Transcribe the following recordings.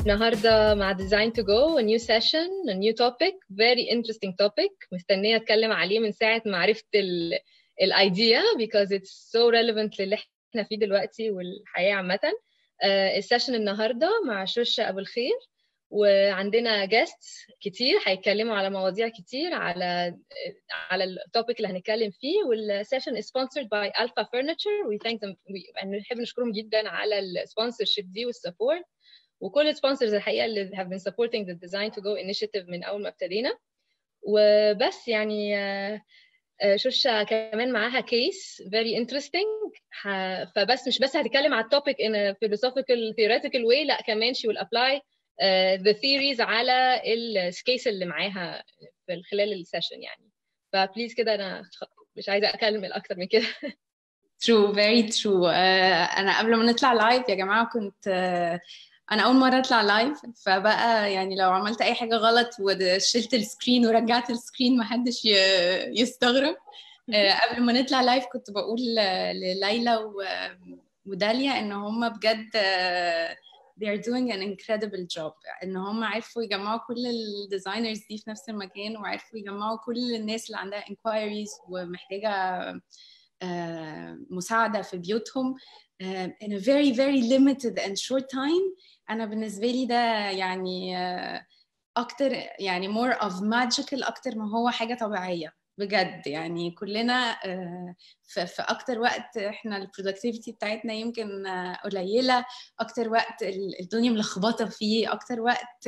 النهارده مع Design to Go a new session a new topic very interesting topic مستنيه اتكلم عليه من ساعه ما عرفت الايديا because it's so relevant للي احنا فيه دلوقتي والحياه عامه السيشن النهارده مع شوشه ابو الخير وعندنا جاست كتير هيتكلموا على مواضيع كتير على على التوبيك اللي هنتكلم فيه والسيشن is sponsored by Alpha Furniture we thank them we نحب نشكرهم جدا على السبونسرشيب دي والسبورت وكل السبونسرز الحقيقه اللي have been supporting the design to go initiative من اول ما ابتدينا وبس يعني شوشة كمان معاها كيس very interesting فبس مش بس هتتكلم على التوبيك in a philosophical theoretical way لا كمان she will apply uh, the theories على الكيس اللي معاها في خلال السيشن يعني فبليز كده انا مش عايزه اكلم اكتر من كده true very true uh, انا قبل ما نطلع لايف يا جماعه كنت uh, انا اول مره اطلع لايف فبقى يعني لو عملت اي حاجه غلط وشلت السكرين ورجعت السكرين محدش يستغرب قبل ما نطلع لايف كنت بقول لليلى وداليا ان هم بجد they are doing an incredible job ان هم عرفوا يجمعوا كل الديزاينرز دي في نفس المكان وعرفوا يجمعوا كل الناس اللي عندها inquiries ومحتاجه مساعده في بيوتهم in a very very limited and short time انا بالنسبه لي ده يعني اكتر يعني more of magical اكتر ما هو حاجه طبيعيه بجد يعني كلنا في اكتر وقت احنا البرودكتيفيتي بتاعتنا يمكن قليله اكتر وقت الدنيا ملخبطه فيه اكتر وقت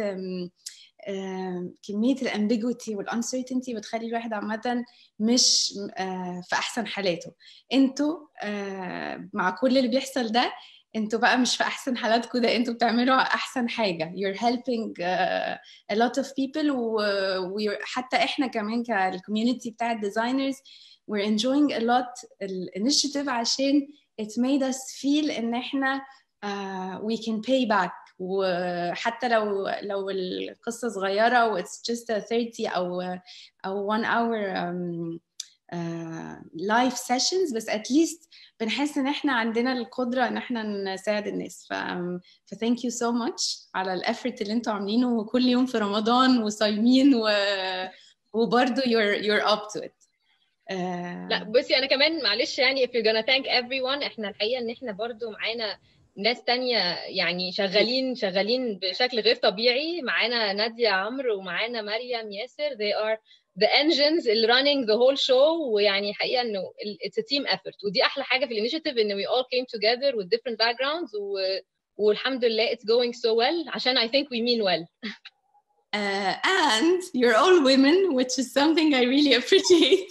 كميه الامبيجوتي والانسرتينتي بتخلي الواحد عامه مش في احسن حالاته انتوا مع كل اللي بيحصل ده انتوا بقى مش في احسن حالاتكم ده انتوا بتعملوا احسن حاجه you're helping uh, a lot of people وحتى احنا كمان كالكوميونتي بتاع الديزاينرز we're enjoying a lot الانيشيتيف عشان it made us feel ان احنا uh, we can pay back وحتى لو لو القصه صغيره و it's just a 30 او او 1 hour um, لايف uh, سيشنز بس اتليست بنحس ان احنا عندنا القدره ان احنا نساعد الناس ف ثانك يو سو ماتش على الافورت اللي انتوا عاملينه كل يوم في رمضان وصايمين و... وبرضه you're you're up to it uh... لا بصي انا كمان معلش يعني if you're gonna thank everyone احنا الحقيقه ان احنا برضه معانا ناس تانية يعني شغالين شغالين بشكل غير طبيعي معانا نادية عمرو ومعانا مريم ياسر they are the engines اللي running the whole show ويعني حقيقه انه it's a team effort ودي احلى حاجه في الانيشيتيف ان we all came together with different backgrounds و... والحمد لله it's going so well عشان I think we mean well uh, and you're all women which is something I really appreciate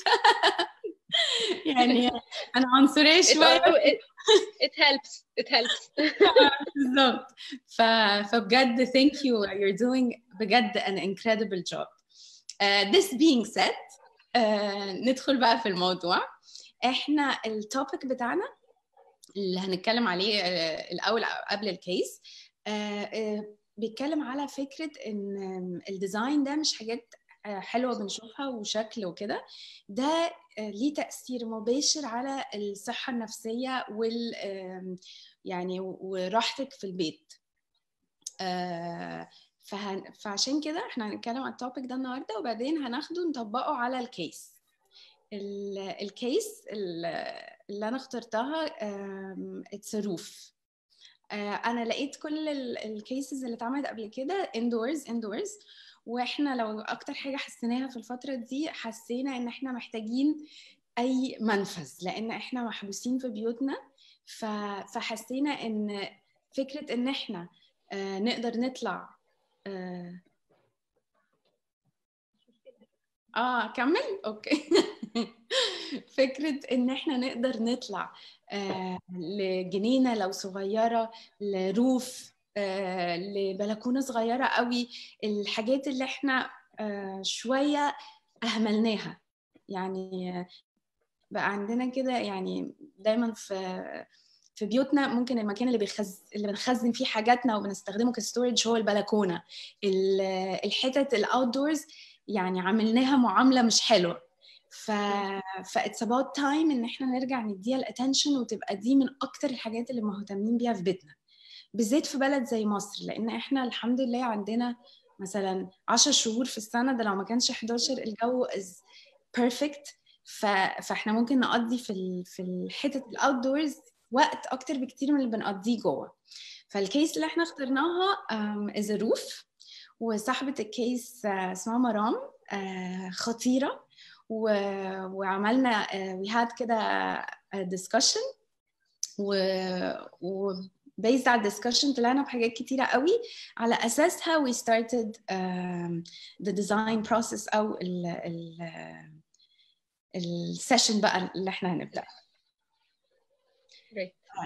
يعني انا عنصريه شويه it, it helps it helps بالظبط فبجد thank you you're doing بجد an incredible job Uh, this being said uh, ندخل بقى في الموضوع احنا التوبيك بتاعنا اللي هنتكلم عليه uh, الاول قبل الكيس بيتكلم على فكره ان الديزاين ده مش حاجات حلوه بنشوفها وشكل وكده ده ليه تاثير مباشر على الصحه النفسيه وال يعني وراحتك في البيت فهن... فعشان كده احنا هنتكلم عن التوبيك ده النهارده وبعدين هناخده نطبقه على الكيس ال... الكيس اللي انا اخترتها اتس روف انا لقيت كل الكيسز اللي اتعملت قبل كده اندورز اندورز واحنا لو اكتر حاجه حسيناها في الفتره دي حسينا ان احنا محتاجين اي منفذ لان احنا محبوسين في بيوتنا ف... فحسينا ان فكره ان احنا نقدر نطلع آه. اه كمل اوكي فكره ان احنا نقدر نطلع آه لجنينه لو صغيره لروف آه لبلكونه صغيره قوي الحاجات اللي احنا آه شويه اهملناها يعني بقى عندنا كده يعني دايما في في بيوتنا ممكن المكان اللي بيخز... اللي بنخزن فيه حاجاتنا وبنستخدمه كستورج هو البلكونه الحتت الاوتدورز يعني عملناها معامله مش حلوه ف ف it's about time ان احنا نرجع نديها الاتنشن وتبقى دي من اكتر الحاجات اللي مهتمين بيها في بيتنا بالذات في بلد زي مصر لان احنا الحمد لله عندنا مثلا 10 شهور في السنه ده لو ما كانش 11 الجو از بيرفكت فاحنا ممكن نقضي في ال... في الحتت الاوت دورز وقت اكتر بكتير من اللي بنقضيه جوه فالكيس اللي احنا اخترناها از روف وصاحبه الكيس اسمها مرام خطيره و... وعملنا وي هاد كده ديسكشن و, و based على الدiscussion طلعنا بحاجات كتيرة قوي على أساسها we started um, the design process أو ال ال السيشن بقى اللي احنا هنبدأ Great.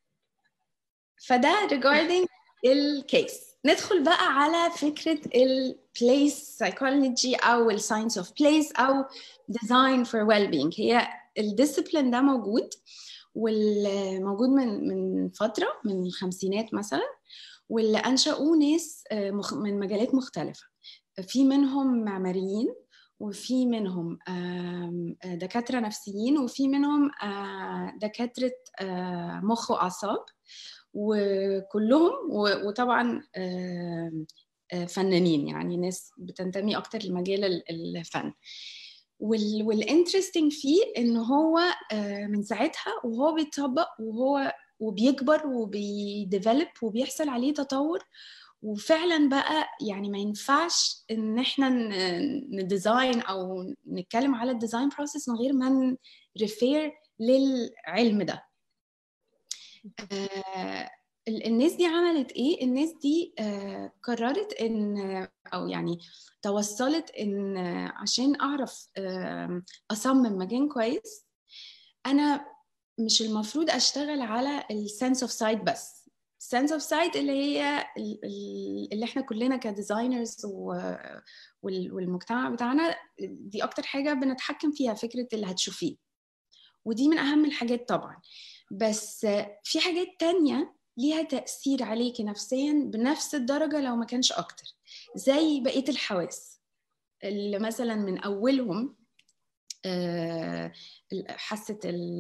فده regarding الكيس ندخل بقى على فكرة البليس سايكولوجي أو الساينس اوف بليس أو design for well-being هي الديسيبلين ده موجود والموجود من من فترة من الخمسينات مثلا واللي أنشأوه ناس من مجالات مختلفة في منهم معماريين وفي منهم دكاترة نفسيين وفي منهم دكاترة مخ وأعصاب وكلهم وطبعا فنانين يعني ناس بتنتمي أكتر لمجال الفن والانترستنج فيه ان هو من ساعتها وهو بيتطبق وهو وبيكبر وبيديفلوب وبيحصل عليه تطور وفعلا بقى يعني ما ينفعش ان احنا نديزاين او نتكلم على الديزاين بروسيس من غير ما نريفير للعلم ده آه الناس دي عملت ايه الناس دي آه قررت ان او يعني توصلت ان عشان اعرف آه اصمم مكان كويس انا مش المفروض اشتغل على السنس اوف سايت بس السنس اوف سايت اللي هي اللي احنا كلنا كديزاينرز والمجتمع بتاعنا دي اكتر حاجه بنتحكم فيها فكره اللي هتشوفيه ودي من اهم الحاجات طبعا بس في حاجات تانية ليها تأثير عليكي نفسيا بنفس الدرجة لو ما كانش أكتر زي بقية الحواس اللي مثلا من أولهم حاسة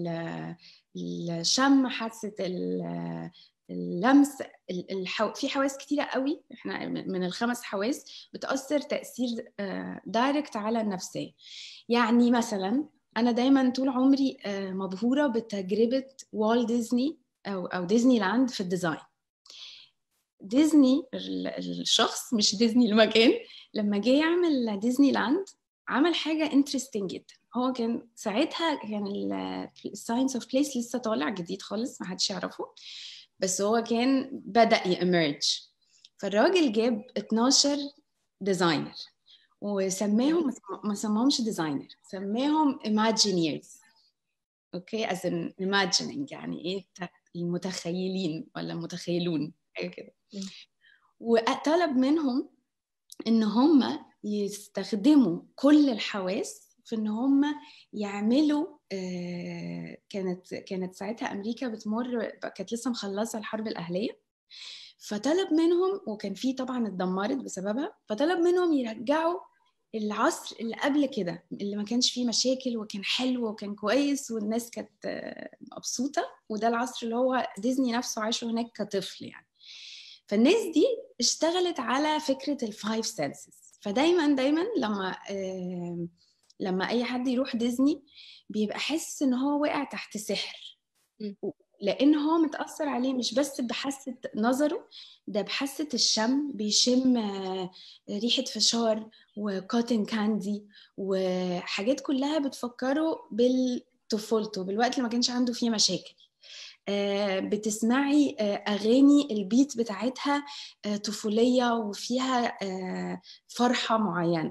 الشم حاسة اللمس الحو... في حواس كتيرة قوي احنا من الخمس حواس بتأثر تأثير دايركت على النفسية يعني مثلا أنا دايما طول عمري مبهورة بتجربة وال ديزني او او ديزني لاند في الديزاين ديزني الشخص مش ديزني المكان لما جه يعمل ديزني لاند عمل حاجه انترستنج جدا هو كان ساعتها كان الساينس اوف بليس لسه طالع جديد خالص ما حدش يعرفه بس هو كان بدا يامرج فالراجل جاب 12 ديزاينر وسماهم ما سماهمش ديزاينر سماهم ايماجينيرز اوكي از ان imagining يعني ايه المتخيلين ولا المتخيلون حاجه كده وطلب منهم ان هم يستخدموا كل الحواس في ان هم يعملوا آه كانت كانت ساعتها امريكا بتمر كانت لسه مخلصه الحرب الاهليه فطلب منهم وكان في طبعا اتدمرت بسببها فطلب منهم يرجعوا العصر اللي قبل كده اللي ما كانش فيه مشاكل وكان حلو وكان كويس والناس كانت مبسوطه وده العصر اللي هو ديزني نفسه عايشه هناك كطفل يعني فالناس دي اشتغلت على فكره الفايف سنسز فدايما دايما لما آه لما اي حد يروح ديزني بيبقى حاسس ان هو وقع تحت سحر لان هو متاثر عليه مش بس بحاسه نظره ده بحاسه الشم بيشم ريحه فشار وكوتن كاندي وحاجات كلها بتفكره بالطفولته بالوقت اللي ما كانش عنده فيه مشاكل بتسمعي اغاني البيت بتاعتها طفوليه وفيها فرحه معينه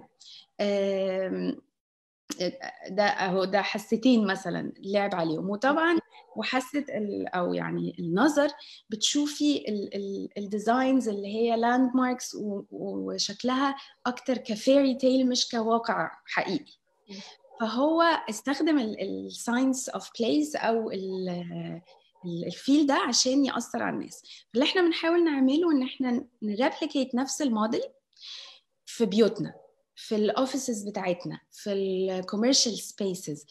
ده اهو ده حستين مثلا لعب عليهم وطبعا وحاسه او يعني النظر بتشوفي الديزاينز اللي هي لاند ماركس وشكلها اكتر كفيري تيل مش كواقع حقيقي فهو استخدم الساينس اوف بليس او الفيل ده عشان ياثر على الناس فاللي احنا بنحاول نعمله ان احنا نريبليكيت نفس الموديل في بيوتنا في الاوفيسز بتاعتنا في الكوميرشال سبيسز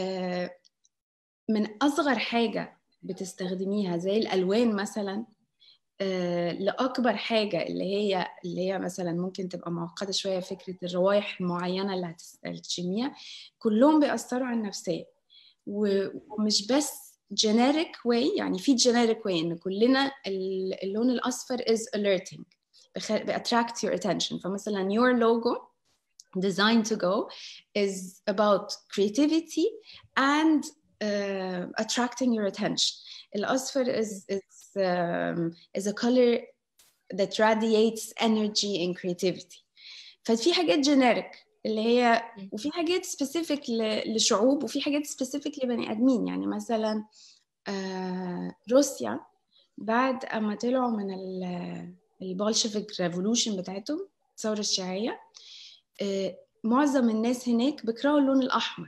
من اصغر حاجه بتستخدميها زي الالوان مثلا آه، لاكبر حاجه اللي هي اللي هي مثلا ممكن تبقى معقده شويه فكره الروائح المعينه اللي هتس- هتشميها كلهم بيأثروا على النفسيه و- ومش بس generic way يعني في generic way ان كلنا ال- اللون الاصفر is alerting بخ- بأتراct your attention فمثلا your logo designed to go is about creativity and uh, attracting your attention الأصفر is, is, um, is a color that radiates energy and creativity ففي حاجات generic اللي هي وفي حاجات specific ل- لشعوب وفي حاجات specific لبني آدمين يعني مثلا آه، روسيا بعد أما طلعوا من ال- البولشفيك ريفولوشن بتاعتهم الثورة الشيوعية آه، معظم الناس هناك بيكرهوا اللون الأحمر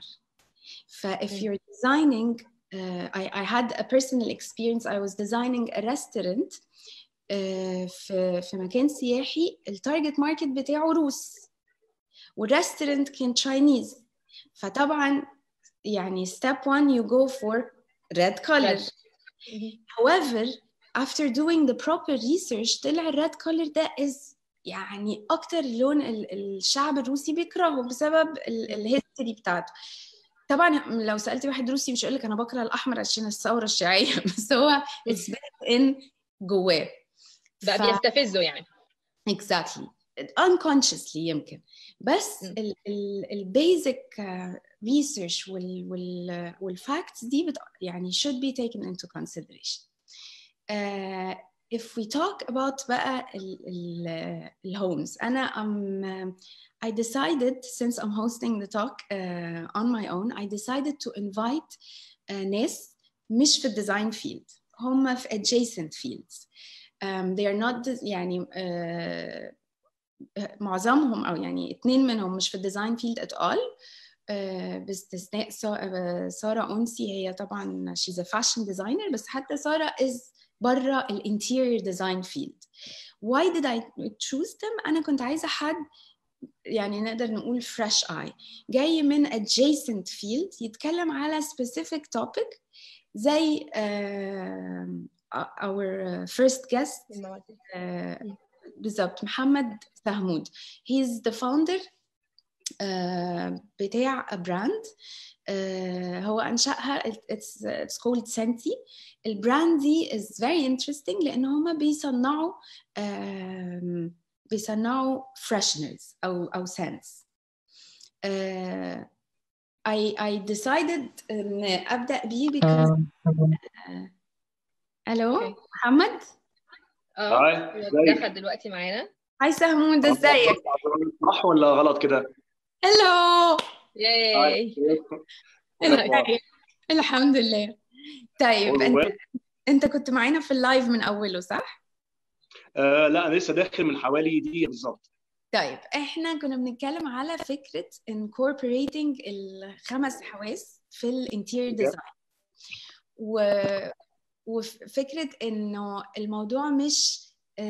ف if مم. you're designing uh, I, I had a personal experience I was designing a restaurant uh, في في مكان سياحي التارجت ماركت بتاعه روس والريستورانت كان تشاينيز فطبعا يعني step one you go for red color Red. however after doing the proper research طلع الريد color ده is يعني اكتر لون ال- الشعب الروسي بيكرهه بسبب الهيستوري بتاعته طبعا لو سالتي واحد روسي مش هيقول لك انا بكره الاحمر عشان الثوره الشيوعيه بس هو it's built in جواه بقى ف- بيستفزوا يعني exactly unconsciously يمكن بس م. البيزك research وال وال والفاكتس دي بت يعني should be taken into consideration. Uh, if we talk about بقى ال ال الhomes أنا um, I decided since I'm hosting the talk uh, on my own I decided to invite uh, ناس مش في الديزاين field هم في adjacent fields um, they are not des- يعني uh, معظمهم او يعني اتنين منهم مش في الديزاين فيلد ات اول باستثناء سا- آه، ساره انسي هي طبعا she's a fashion designer بس حتى ساره is بره الانتيريور ديزاين فيلد why did I choose them انا كنت عايزه حد يعني نقدر نقول fresh eye جاي من adjacent field يتكلم على specific topic زي uh, our first guest uh, بالظبط محمد سهمود he is the founder uh, بتاع براند uh, هو أنشأها it's, it's called Senti البراند دي is very interesting لأن هما بيصنعوا uh, بيصنعوا fresheners أو أو scents uh, I, I decided إن أبدأ بيه because ألو Okay. محمد اه هاي هو ازيك؟ دخل دلوقتي معانا هاي سهمود ازيك صح ولا غلط كده؟ هلو ياي الحمد- الحمد لله طيب All انت well. انت كنت معانا في اللايف من اوله صح؟ آه لا انا لسه داخل من حوالي دقيقه بالظبط طيب احنا كنا بنتكلم على فكرة incorporating الخمس حواس في الانتيريور ديزاين و... وفكرة انه الموضوع مش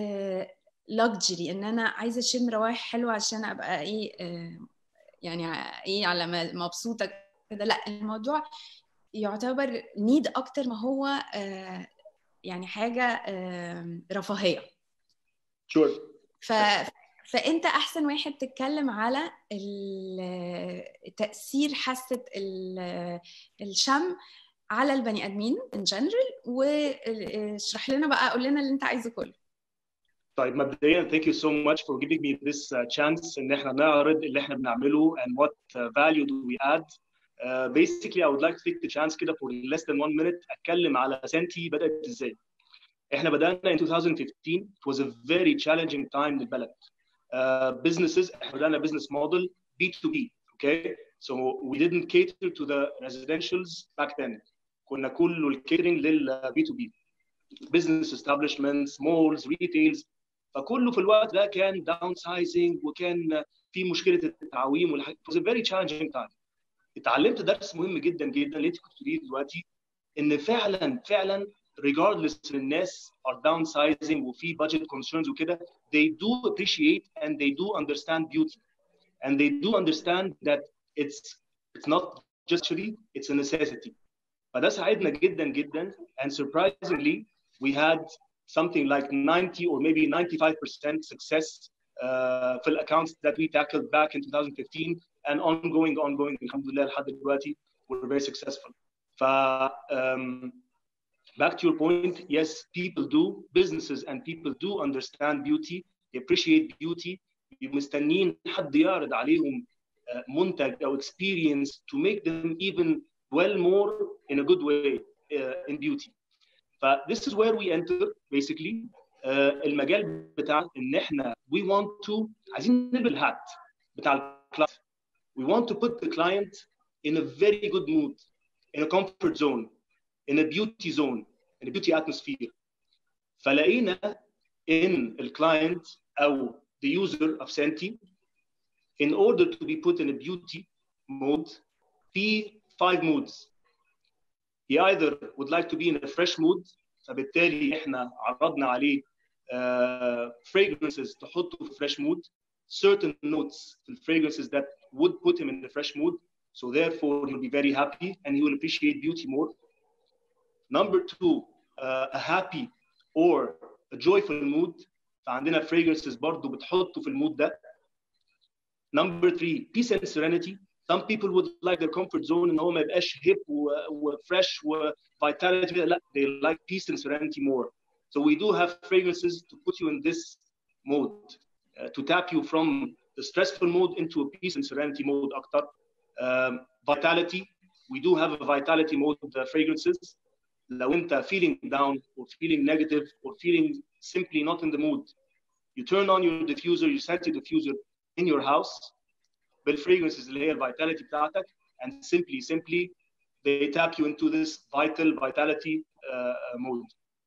لكجري ان انا عايزة اشم روايح حلوة عشان ابقى ايه آه، يعني ايه على ما- مبسوطة كده لا الموضوع يعتبر نيد اكتر ما هو آه، يعني حاجة آه، رفاهية شور ف... فانت احسن واحد تتكلم على ال- تاثير حاسه ال- الشم على البني ادمين in general واشرح لنا بقى قول لنا اللي انت عايزه كله طيب مبدئيا thank you so much for giving me this uh, chance ان احنا نعرض اللي احنا بنعمله and what uh, value do we add Uh, basically I would like to take the chance كده for less than one minute اتكلم على سنتي بدات ازاي احنا بدانا in 2015 it was a very challenging time للبلد uh, businesses احنا بدانا business model B2B okay so we didn't cater to the residentials back then كنا كله الكيترينج لل B2B business establishments malls retails فكله في الوقت ده كان downsizing وكان في مشكله التعويم والحاجات it was a very challenging time اتعلمت درس مهم جدا جدا اللي انت كنت بتقوليه دلوقتي ان فعلا فعلا regardless ان الناس are downsizing وفي budget concerns وكده they do appreciate and they do understand beauty and they do understand that it's it's not just luxury it's a necessity فده ساعدنا جدا جدا and surprisingly we had something like 90 or maybe 95% success uh, في accounts that we tackled back in 2015 and ongoing ongoing الحمد لله لحد دلوقتي we're very successful ف um, back to your point yes people do businesses and people do understand beauty they appreciate beauty مستنين حد يعرض عليهم منتج او experience to make them even well more in a good way uh, in beauty ف this is where we enter basically uh, المجال بتاع ان احنا we want to عايزين نلبس الهات بتاع الكلاينت we want to put the client in a very good mood in a comfort zone in a beauty zone in a beauty atmosphere فلقينا ان الكلاينت او the user of Senti in order to be put in a beauty mode في five moods he either would like to be in a fresh mood فبالتالي احنا عرضنا عليه uh, fragrances تحطه في fresh mood certain notes في fragrances that would put him in the fresh mood so therefore he'll be very happy and he will appreciate beauty more number two uh, a happy or a joyful mood فعندنا fragrances برضه بتحطه في المود ده number three peace and serenity some people would like their comfort zone ان هو ما يبقاش hip وفresh وvitality لا they like peace and serenity more so we do have fragrances to put you in this mode uh, to tap you from the stressful mode into a peace and serenity mode اكتر um, vitality we do have a vitality mode uh, fragrances لو انت feeling down or feeling negative or feeling simply not in the mood you turn on your diffuser you set your diffuser in your house بالفريجرنسز اللي هي الفيتاليتي بتاعتك and simply simply they tap you into this vital vitality uh, mode.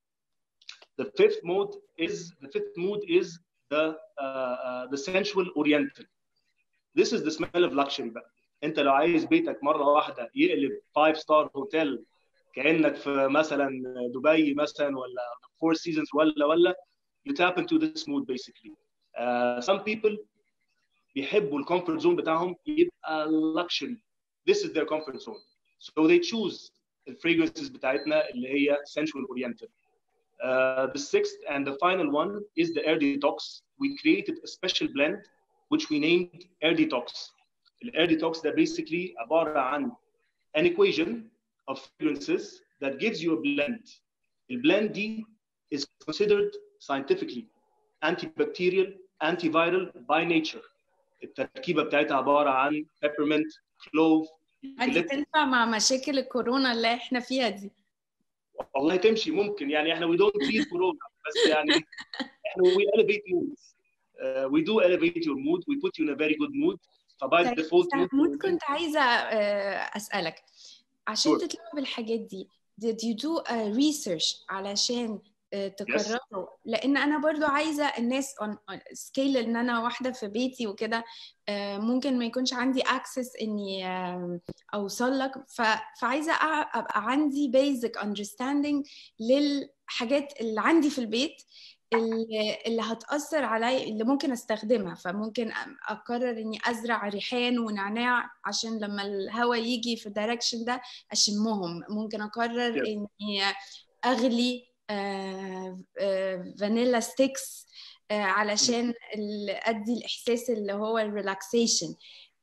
The fifth mode is the fifth mood is the uh, uh, the sensual oriental. This is the smell of luxury بقى. انت لو عايز بيتك مره واحده يقلب 5 ستار هوتيل كانك في مثلا دبي مثلا ولا فور سيزونز ولا ولا you tap into this mood basically. Uh, some people بيحبوا الكومفورت زون بتاعهم يبقى luxury. This is their comfort zone. So they choose الفريجرنسز بتاعتنا اللي هي sensual oriented. Uh, the sixth and the final one is the air detox. We created a special blend which we named air detox. The air detox that basically عبارة عن an equation of fragrances that gives you a blend. The blend دي is considered scientifically antibacterial, antiviral by nature. التركيبه بتاعتها عباره عن peppermint, clove, دي تنفع مع مشاكل الكورونا اللي احنا فيها دي والله تمشي ممكن يعني احنا we don't treat كورونا بس يعني احنا we elevate moods uh, we do elevate your mood we put you in a very good mood فباي default mood كنت عايزه اسالك عشان sure. تطلعوا بالحاجات دي did you do a research علشان تكرروا لان انا برضو عايزه الناس on سكيل ان انا واحده في بيتي وكده ممكن ما يكونش عندي اكسس اني اوصل لك فعايزه ابقى عندي بيزك اندرستاندينج للحاجات اللي عندي في البيت اللي, اللي هتاثر علي اللي ممكن استخدمها فممكن اقرر اني ازرع ريحان ونعناع عشان لما الهواء يجي في الدايركشن ده اشمهم ممكن اقرر yeah. اني اغلي آه آه فانيلا ستيكس آه علشان ادي الاحساس اللي هو الريلاكسيشن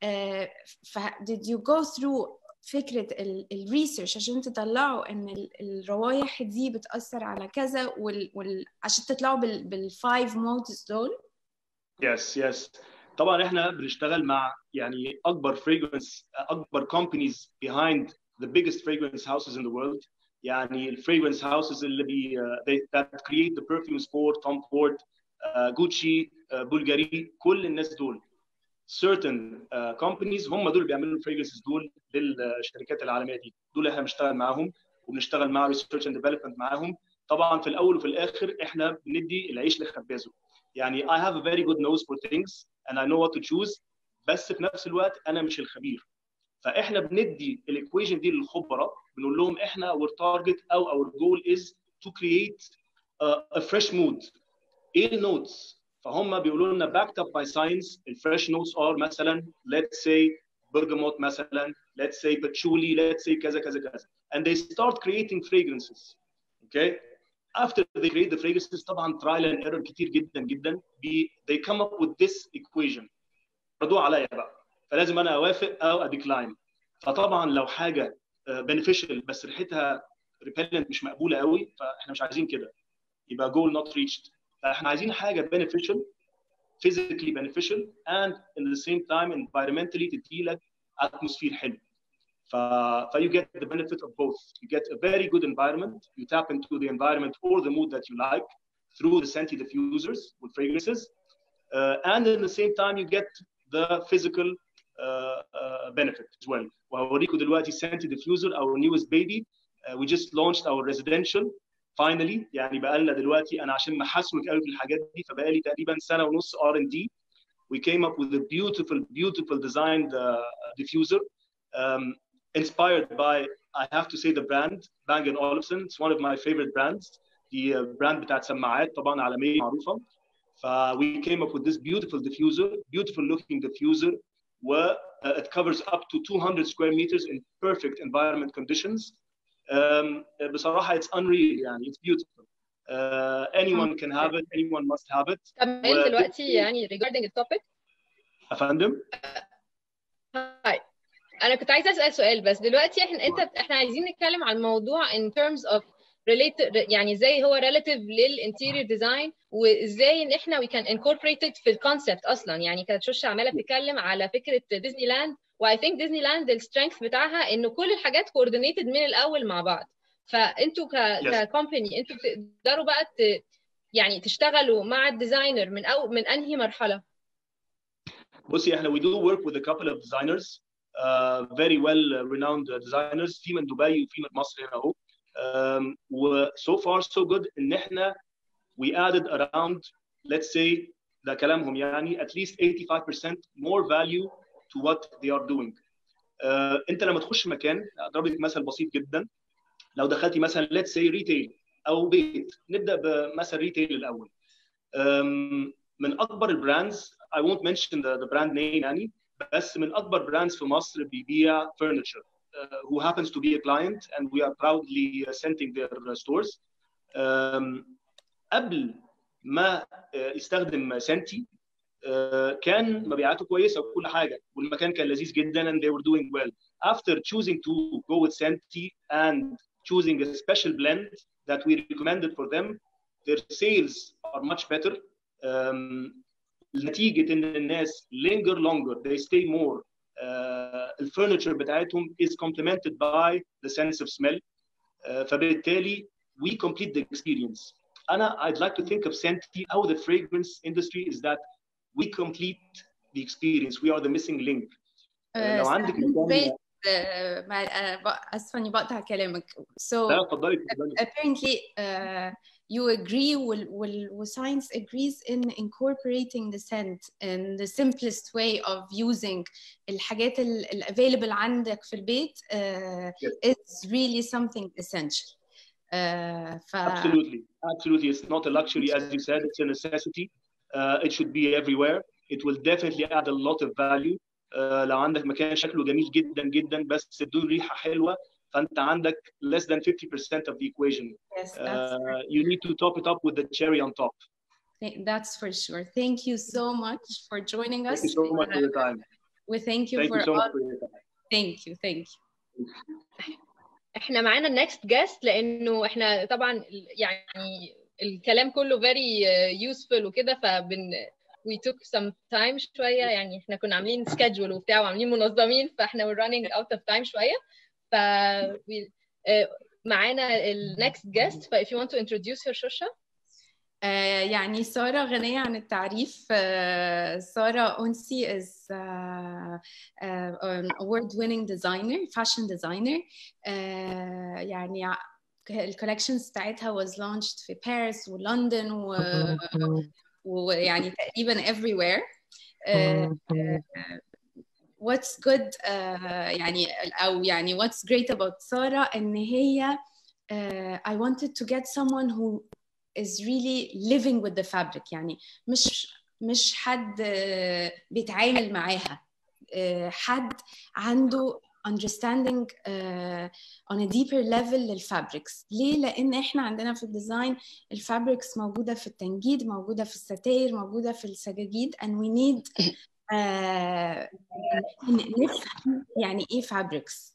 ف did you go through فكره الريسيرش عشان تطلعوا ان الروايح دي بتاثر على كذا وال, وال عشان تطلعوا بال بالفايف مودز دول يس yes, يس yes. طبعا احنا بنشتغل مع يعني اكبر fragrance اكبر companies behind the biggest fragrance houses in the world يعني الفريجرنس هاوسز اللي بي uh, that create the perfumes for Tom Ford, uh, Gucci, uh, Bulgari كل الناس دول certain uh, companies هم دول اللي بيعملوا الفريجرنسز دول للشركات العالميه دي دول احنا بنشتغل معاهم وبنشتغل مع ريسيرش اند ديفلوبمنت معاهم طبعا في الاول وفي الاخر احنا بندي العيش لخبازه يعني I have a very good nose for things and I know what to choose بس في نفس الوقت انا مش الخبير فاحنا بندي الايكويشن دي للخبراء بنقول لهم احنا our target او our goal is to create a, a fresh mood ايه النوتس فهم بيقولوا لنا backed up by science الفريش نوتس are مثلا let's say bergamot مثلا let's say patchouli let's say كذا كذا كذا and they start creating fragrances okay after they create the fragrances طبعا trial and error كتير جدا جدا be, they come up with this equation ردوها عليا بقى فلازم انا اوافق او اديكلاين فطبعا لو حاجه beneficial بس ريحتها repellent مش مقبوله قوي فاحنا مش عايزين كده يبقى goal not reached فاحنا عايزين حاجه beneficial physically beneficial and in the same time environmentally تدي لك atmosphere حلو ف ف you get the benefit of both you get a very good environment you tap into the environment or the mood that you like through the scented diffusers with fragrances uh, and in the same time you get the physical uh, uh, benefit as well وهوريكم دلوقتي scented diffuser our newest baby uh, we just launched our residential finally يعني بقى لنا دلوقتي انا عشان محاسمك قوي في الحاجات دي فبقى لي تقريبا سنه ونص ار ان دي we came up with a beautiful beautiful designed uh, diffuser um, inspired by I have to say the brand Bang & Olufsen it's one of my favorite brands دي براند بتاعت سماعات طبعا عالميه معروفه ف we came up with this beautiful diffuser beautiful looking diffuser where uh, it covers up to 200 square meters in perfect environment conditions um, بصراحه it's unreal يعني it's beautiful uh, anyone can have it anyone must have it كمان دلوقتي يعني regarding the topic افندم هاي انا كنت عايزه اسال سؤال بس دلوقتي احنا انت احنا عايزين نتكلم عن موضوع in terms of related يعني ازاي هو relative للانتيريور ديزاين وازاي ان احنا we can incorporate it في الكونسبت اصلا يعني كانت شوشه عماله بتتكلم على فكره ديزني لاند واي ثينك ديزني لاند السترينث بتاعها انه كل الحاجات كوردينيتد من الاول مع بعض فانتوا ك Yes. ككومباني انتوا بتقدروا بقى ت... يعني تشتغلوا مع الديزاينر من أو من انهي مرحله بصي احنا we do work with a couple of designers uh, very well renowned designers في من دبي وفي من مصر هنا اهو um, و so far so good ان احنا we added around let's say ده كلامهم يعني at least 85% more value to what they are doing uh, انت لما تخش مكان اضرب لك مثل بسيط جدا لو دخلتي مثلا let's say ريتيل او بيت نبدا بمثل ريتيل الاول um, من اكبر البراندز I won't mention the, the brand name يعني بس من اكبر براندز في مصر بيبيع furniture uh, who happens to be a client and we are proudly uh, sending their uh, stores um, قبل ما uh, يستخدم سنتي uh, كان مبيعاته كويسه وكل حاجه والمكان كان لذيذ جدا and they were doing well after choosing to go with Senti and choosing a special blend that we recommended for them their sales are much better um, نتيجه ان الناس linger longer they stay more uh, الفurniture بتاعتهم is complemented by the sense of smell uh, فبالتالي we complete the experience انا I'd like to think of Senti how the fragrance industry is that we complete the experience we are the missing link uh, لو عندك مكان uh, مع uh, اسفه اني بقطع كلامك so لا اتفضلي اتفضلي apparently uh, you agree وال, وال, science agrees in incorporating the scent in the simplest way of using الحاجات ال available عندك في البيت uh, Yes. it's really something essential uh, ف... Absolutely, absolutely. It's not a luxury, as you said. It's a necessity. Uh, it should be everywhere. It will definitely add a lot of value. Uh, لو عندك مكان شكله جميل جدا جدا بس بدون ريحة حلوة فأنت عندك less than 50% of the equation. yes that's, Uh, you need to top it up with the cherry on top. that's for sure thank you so much for joining us Thank you so much for your time. we thank you Thank for you so all much for your time. thank you thank you احنا معانا النكست جاست لانه احنا طبعا يعني الكلام كله very useful وكده فبن we took some time شويه يعني احنا كنا عاملين schedule وبتاع وعاملين منظمين فاحنا we're running out of time شويه ف we- آه، معانا ال next guest ف if you want to introduce her شوشة آه، يعني سارة غنية عن التعريف آه، سارة أنسي is uh, uh, an award-winning designer, fashion designer آه، يعني ع- الكولكشنز بتاعتها was launched في باريس ولندن و... ويعني تقريبا everywhere آه، آه، what's good آه، يعني أو يعني what's great about سارة إن هي آه، I wanted to get someone who is really living with the fabric يعني مش مش حد آه، بيتعامل معاها آه، حد عنده understanding uh, on a deeper level للفابريكس ليه لان احنا عندنا في الديزاين الفابريكس موجوده في التنجيد موجوده في الستاير موجوده في السجاجيد and we need uh, نفهم يعني ايه فابريكس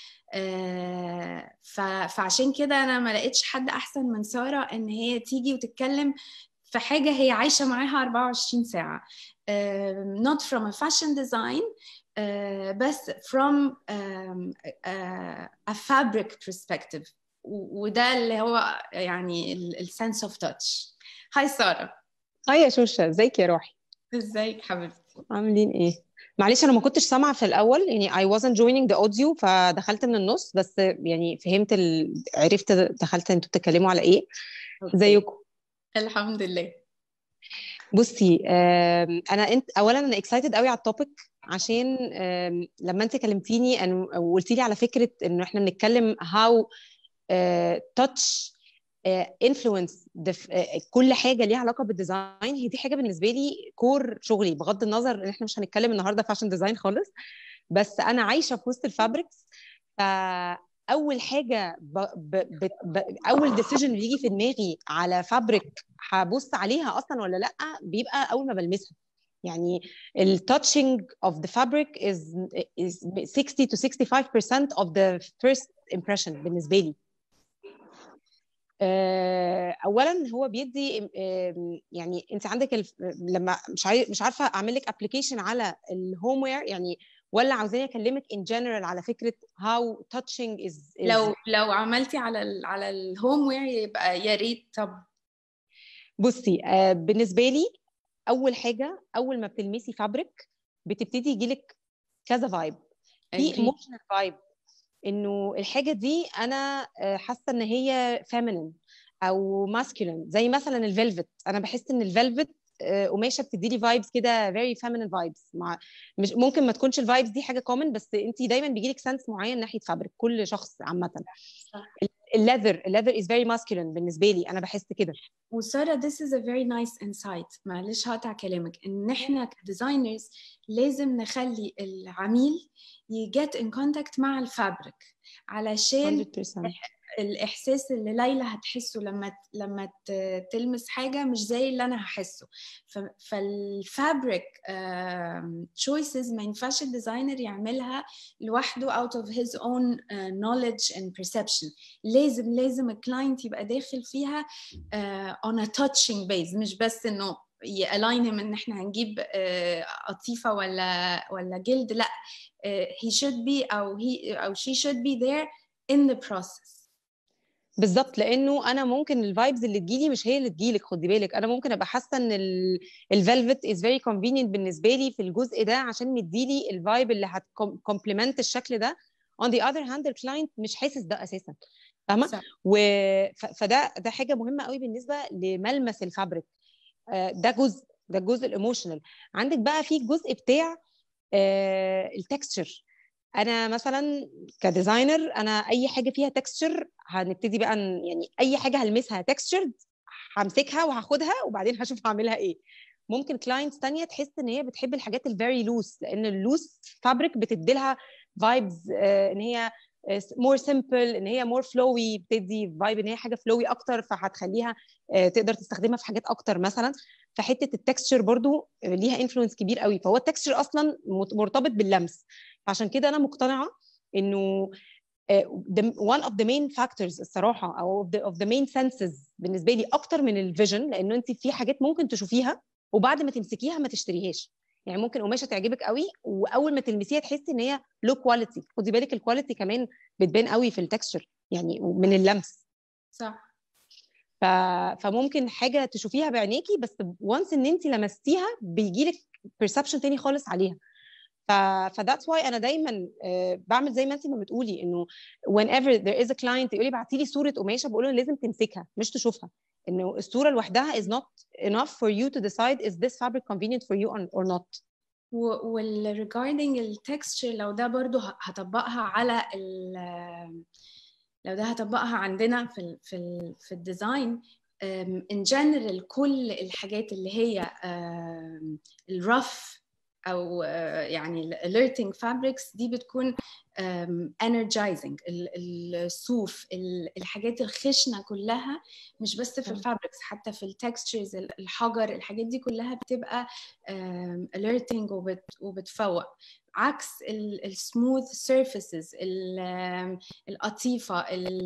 uh, فعشان كده انا ما لقيتش حد احسن من ساره ان هي تيجي وتتكلم في حاجه هي عايشه معاها 24 ساعه uh, not from a fashion design uh, بس from um, uh, a fabric perspective وده اللي هو يعني السنس اوف تاتش هاي ساره هاي يا شوشه ازيك يا روحي ازيك حبيبتي عاملين ايه معلش انا ما كنتش سامعه في الاول يعني I wasn't joining the audio فدخلت من النص بس يعني فهمت ال... عرفت دخلت انتوا بتتكلموا على ايه ازيكم الحمد لله بصي انا انت اولا انا اكسايتد قوي على التوبيك عشان لما انت كلمتيني وقلتي لي على فكره انه احنا بنتكلم هاو تاتش انفلونس كل حاجه ليها علاقه بالديزاين هي دي حاجه بالنسبه لي كور شغلي بغض النظر ان احنا مش هنتكلم النهارده فاشن ديزاين خالص بس انا عايشه في وسط الفابريكس فاول حاجه ب... ب... ب... ب... اول ديسيجن بيجي في دماغي على فابريك هبص عليها اصلا ولا لا بيبقى اول ما بلمسها يعني التاتشنج of the fabric is is 60 to 65% of the first impression بالنسبه لي اولا هو بيدي يعني انت عندك الف... لما مش عاي... مش عارفه اعمل لك ابلكيشن على الهوم وير يعني ولا عاوزاني اكلمك ان جنرال على فكره هاو تاتشنج از لو لو عملتي على ال على الهوم وير يبقى يا ريت طب بصي آه بالنسبه لي اول حاجه اول ما بتلمسي فابريك بتبتدي يجيلك كذا فايب في ايموشنال فايب انه الحاجه دي انا حاسه ان هي فيمينين او ماسكولين زي مثلا الفيلفت انا بحس ان الفيلفت قماشه بتدي لي فايبس كده فيري فيمينين فايبس مع مش ممكن ما تكونش الفايبس دي حاجه كومن بس انت دايما بيجي لك سنس معين ناحيه فابريك كل شخص عامه الليذر الليذر از فيري ماسكولين بالنسبه لي انا بحس كده وساره this is a very nice insight معلش هقطع كلامك ان احنا كديزاينرز لازم نخلي العميل يجت ان كونتاكت مع الفابريك علشان 100% الاحساس اللي ليلى هتحسه لما لما تلمس حاجه مش زي اللي انا هحسه فالفابريك تشويسز ما ينفعش الديزاينر يعملها لوحده out of his own uh, knowledge and perception لازم لازم الكلاينت يبقى داخل فيها uh, on a touching base مش بس انه يالاينهم ان احنا هنجيب قطيفه ولا ولا جلد لا he should be او he او she should be there in the process بالظبط لانه انا ممكن الفايبز اللي تجيلي مش هي اللي تجيلك خدي بالك انا ممكن ابقى حاسه ان الفيلفت از فيري كونفينينت بالنسبه لي في الجزء ده عشان مديلي الفايب اللي هتكومبلمنت الشكل ده on the other hand الكلاينت مش حاسس ده اساسا فاهمه و... فده ده حاجه مهمه قوي بالنسبه لملمس الفابريك ده جزء ده الجزء الايموشنال عندك بقى في الجزء بتاع التكستشر انا مثلا كديزاينر انا اي حاجه فيها تكستشر هنبتدي بقى يعني اي حاجه هلمسها تكستشرد همسكها وهاخدها وبعدين هشوف هعملها ايه ممكن كلاينتس تانية تحس ان هي بتحب الحاجات الفيري لوس لان اللوس فابريك بتدي لها فايبز ان هي مور سمبل ان هي مور فلوي بتدي فايب ان هي حاجه فلوي اكتر فهتخليها تقدر تستخدمها في حاجات اكتر مثلا فحته التكستشر برضو ليها انفلونس كبير قوي فهو التكستشر اصلا مرتبط باللمس فعشان كده انا مقتنعه انه one of the main factors الصراحه او of the, of the main senses بالنسبه لي اكتر من الفيجن لانه انت في حاجات ممكن تشوفيها وبعد ما تمسكيها ما تشتريهاش يعني ممكن قماشه تعجبك قوي واول ما تلمسيها تحسي ان هي لو كواليتي خدي بالك الكواليتي كمان بتبان قوي في التكستشر يعني من اللمس صح ف... فممكن حاجه تشوفيها بعينيكي بس وانس ان انت لمستيها بيجي لك بيرسبشن تاني خالص عليها ف فذاتس واي انا دايما uh, بعمل زي ما انت ما بتقولي انه whenever there is a client يقول لي ابعتي لي صوره قماشه بقول له لازم تمسكها مش تشوفها انه الصوره لوحدها is not enough for you to decide is this fabric convenient for you or not وال regarding التكستشر لو ده برضو هطبقها على لو ده هطبقها عندنا في ال في ال في الديزاين ان جنرال كل الحاجات اللي هي الرف او يعني alerting fabrics دي بتكون energizing الصوف الحاجات الخشنه كلها مش بس في الفابريكس حتى في التكستشرز الحجر الحاجات دي كلها بتبقى alerting وبت وبتفوق عكس السموث سيرفيسز القطيفه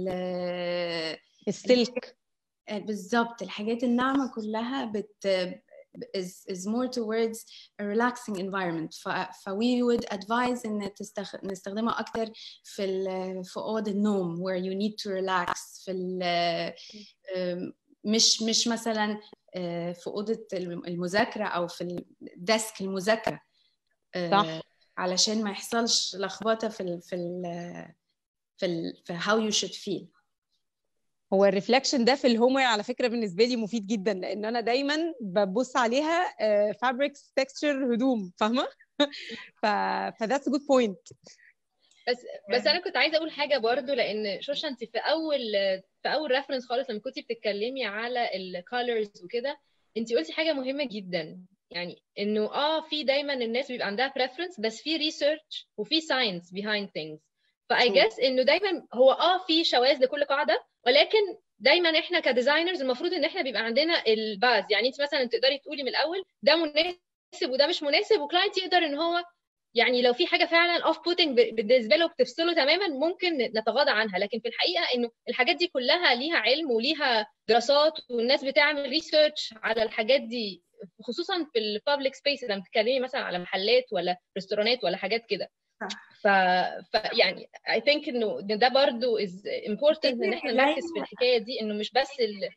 السلك بالظبط الحاجات الناعمه كلها بت is, is more towards a relaxing environment ف, ف we would advise ان تستخ... نستخدمها اكتر في ال... في اوض النوم where you need to relax في ال... مش مش مثلا في اوضه المذاكره او في الديسك المذاكره صح علشان ما يحصلش لخبطه في ال... في ال... في ال... في how you should feel هو الريفلكشن ده في الهوم على فكره بالنسبه لي مفيد جدا لان انا دايما ببص عليها فابريكس تكستشر هدوم فاهمه ف فذاتس جود بوينت بس بس انا كنت عايزه اقول حاجه برضو لان شوشه انت في اول في اول ريفرنس خالص لما كنتي بتتكلمي على الكالرز وكده انت قلتي حاجه مهمه جدا يعني انه اه في دايما الناس بيبقى عندها بريفرنس بس في ريسيرش وفي ساينس بيهايند ثينجز فاي جس انه دايما هو اه في شواذ لكل قاعده ولكن دايما احنا كديزاينرز المفروض ان احنا بيبقى عندنا الباز يعني انت مثلا تقدري تقولي من الاول ده مناسب وده مش مناسب وكلاينت يقدر ان هو يعني لو في حاجه فعلا اوف بوتنج بالنسبه له بتفصله تماما ممكن نتغاضى عنها لكن في الحقيقه انه الحاجات دي كلها ليها علم وليها دراسات والناس بتعمل ريسيرش على الحاجات دي خصوصا في البابليك سبيس لما بتتكلمي مثلا على محلات ولا ريستورانات ولا حاجات كده ف... ف يعني I think انه ده برضه is important ان احنا نركز في الحكايه دي انه مش بس ال...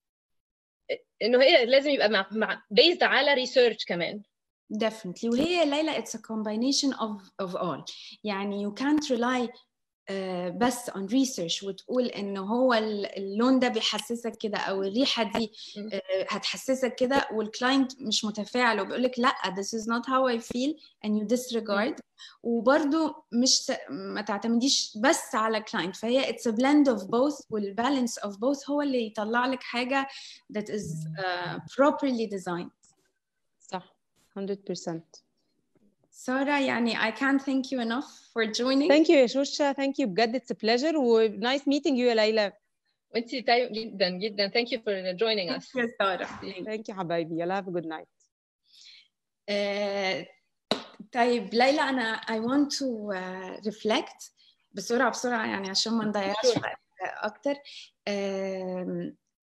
انه هي لازم يبقى مع, مع based على ريسيرش كمان definitely وهي ليلى it's a combination of of all يعني you can't rely uh, بس on research وتقول انه هو اللون ده بيحسسك كده او الريحه دي uh, هتحسسك كده والكلاينت مش متفاعل وبيقول لك لا this is not how I feel and you disregard وبرده مش ما تعتمديش بس على كلاينت فهي it's a blend of both والبالانس of both هو اللي يطلع لك حاجه that is uh, properly designed صح 100% سارة يعني I can't thank you enough for joining Thank you يا شوشة thank you بجد it's a pleasure و nice meeting you يا ليلى وانت طيب جدا جدا thank you for joining us يا سارة thank you حبايبي يلا have a good night uh, طيب ليلى أنا I want to uh, reflect بسرعة بسرعة يعني عشان ما نضيعش وقت أكتر um,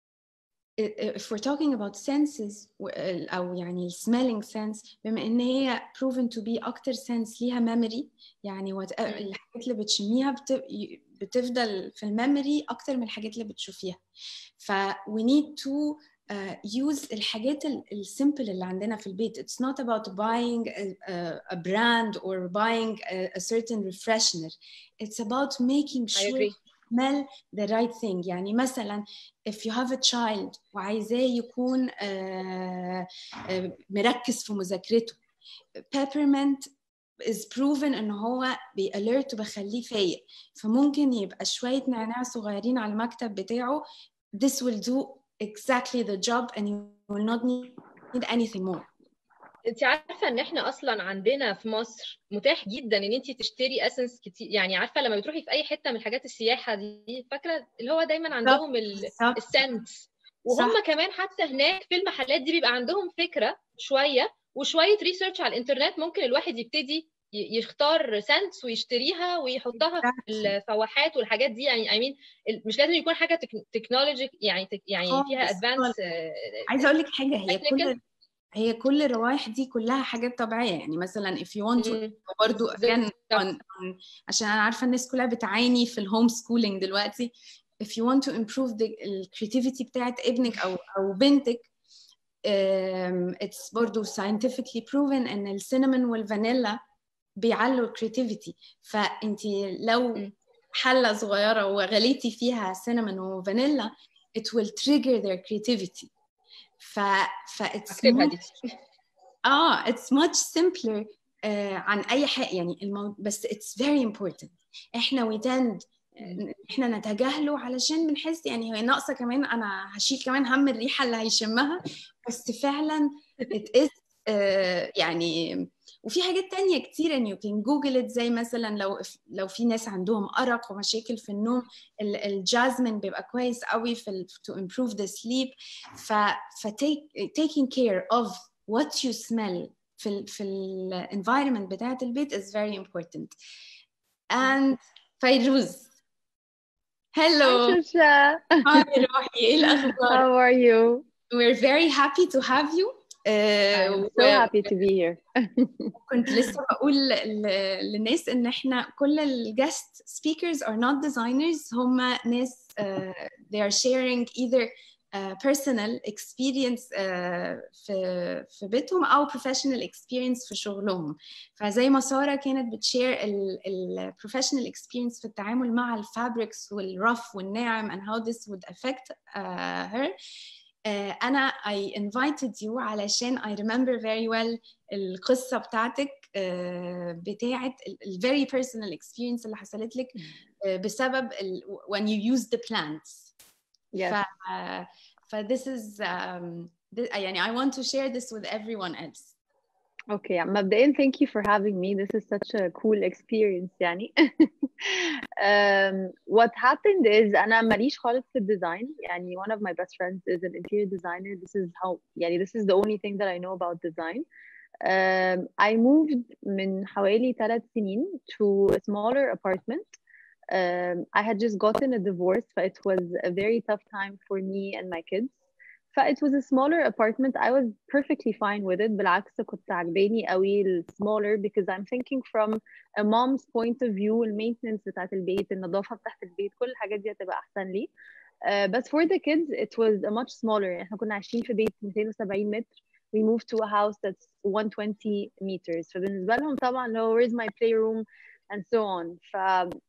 if we're talking about senses أو يعني smelling sense بما إن هي proven to be أكتر sense ليها memory يعني what الحاجات اللي بتشميها بتفضل في الميموري أكتر من الحاجات اللي بتشوفيها ف we need to uh, use الحاجات السيمبل اللي عندنا في البيت it's not about buying a, a, a brand or buying a, a certain refreshener it's about making sure smell the right thing يعني مثلا if you have a child وعايزاه يكون uh, uh, مركز في مذاكرته peppermint is proven ان هو بياليرت وبخليه فايق فممكن يبقى شويه نعناع صغيرين على المكتب بتاعه this will do exactly the job and you will not need anything more انت عارفه ان احنا اصلا عندنا في مصر متاح جدا ان انت تشتري اسنس كتير يعني عارفه لما بتروحي في اي حته من حاجات السياحه دي فاكره اللي هو دايما عندهم السنس وهم صح. كمان حتى هناك في المحلات دي بيبقى عندهم فكره شويه وشويه ريسيرش على الانترنت ممكن الواحد يبتدي يختار سنس ويشتريها ويحطها في الفواحات والحاجات دي يعني اي مين مش لازم يكون حاجه تكنولوجي يعني يعني فيها ادفانس عايزه اقول لك حاجه هي كل هي كل الروائح دي كلها حاجات طبيعيه يعني مثلا if you want to برضه عشان انا عارفه الناس كلها بتعاني في الهوم سكولينج دلوقتي if you want to improve the creativity بتاعت ابنك او او بنتك um, it's برضه scientifically proven ان السينامون والفانيلا بيعلوا الكريتيفيتي فانت لو حله صغيره وغليتي فيها سينامون وفانيلا it will trigger their creativity ف ف it's much, اه it's much simpler uh, عن اي حاجه يعني المو... بس it's very important احنا we tend احنا نتجاهله علشان بنحس يعني هي ناقصه كمان انا هشيل كمان هم الريحه اللي هيشمها بس فعلا it is uh, يعني وفي حاجات تانية كتير ان you can google it زي مثلا لو لو في ناس عندهم أرق ومشاكل في النوم الجازمين بيبقى كويس قوي في ال to improve the sleep ف, ف take, taking care of what you smell في ال في ال environment بتاعت البيت is very important and فيروز hello Shusha. هاي روحي ايه الاخبار How are you? we're very happy to have you آه، I'm و- so happy to be here. كنت لسه بقول ل- للناس ان احنا كل الجست speakers are not designers هم ناس uh, they are sharing either uh, personal experience uh, في في بيتهم او professional experience في شغلهم فزي ما ساره كانت بتشير ال professional experience في التعامل مع الفابريكس والرف والناعم and how this would affect uh, her آه، أنا I invited you علشان I remember very well القصة بتاعتك آه، بتاعت ال ال very personal experience اللي حصلت لك آه، بسبب ال when you use the plants Yes. ف, آه، ف this is um, th- يعني I want to share this with everyone else Okay, مبدئيا thank you for having me. This is such a cool experience يعني. um, what happened is أنا ماليش خالص في الديزاين يعني one of my best friends is an interior designer. This is how يعني this is the only thing that I know about design. Um, I moved من حوالي ثلاث سنين to a smaller apartment. Um, I had just gotten a divorce, but it was a very tough time for me and my kids. ف it was a smaller apartment I was perfectly fine with it بالعكس كنت عجباني قوي ال smaller because I'm thinking from a mom's point of view المينتنس بتاعت البيت النظافة بتاعت البيت كل الحاجات دي هتبقى أحسن لي uh, but for the kids it was a much smaller يعني احنا كنا عايشين في بيت 270 متر we moved to a house that's 120 meters فبالنسبة لهم طبعا اللي هو where's my playroom and so on ف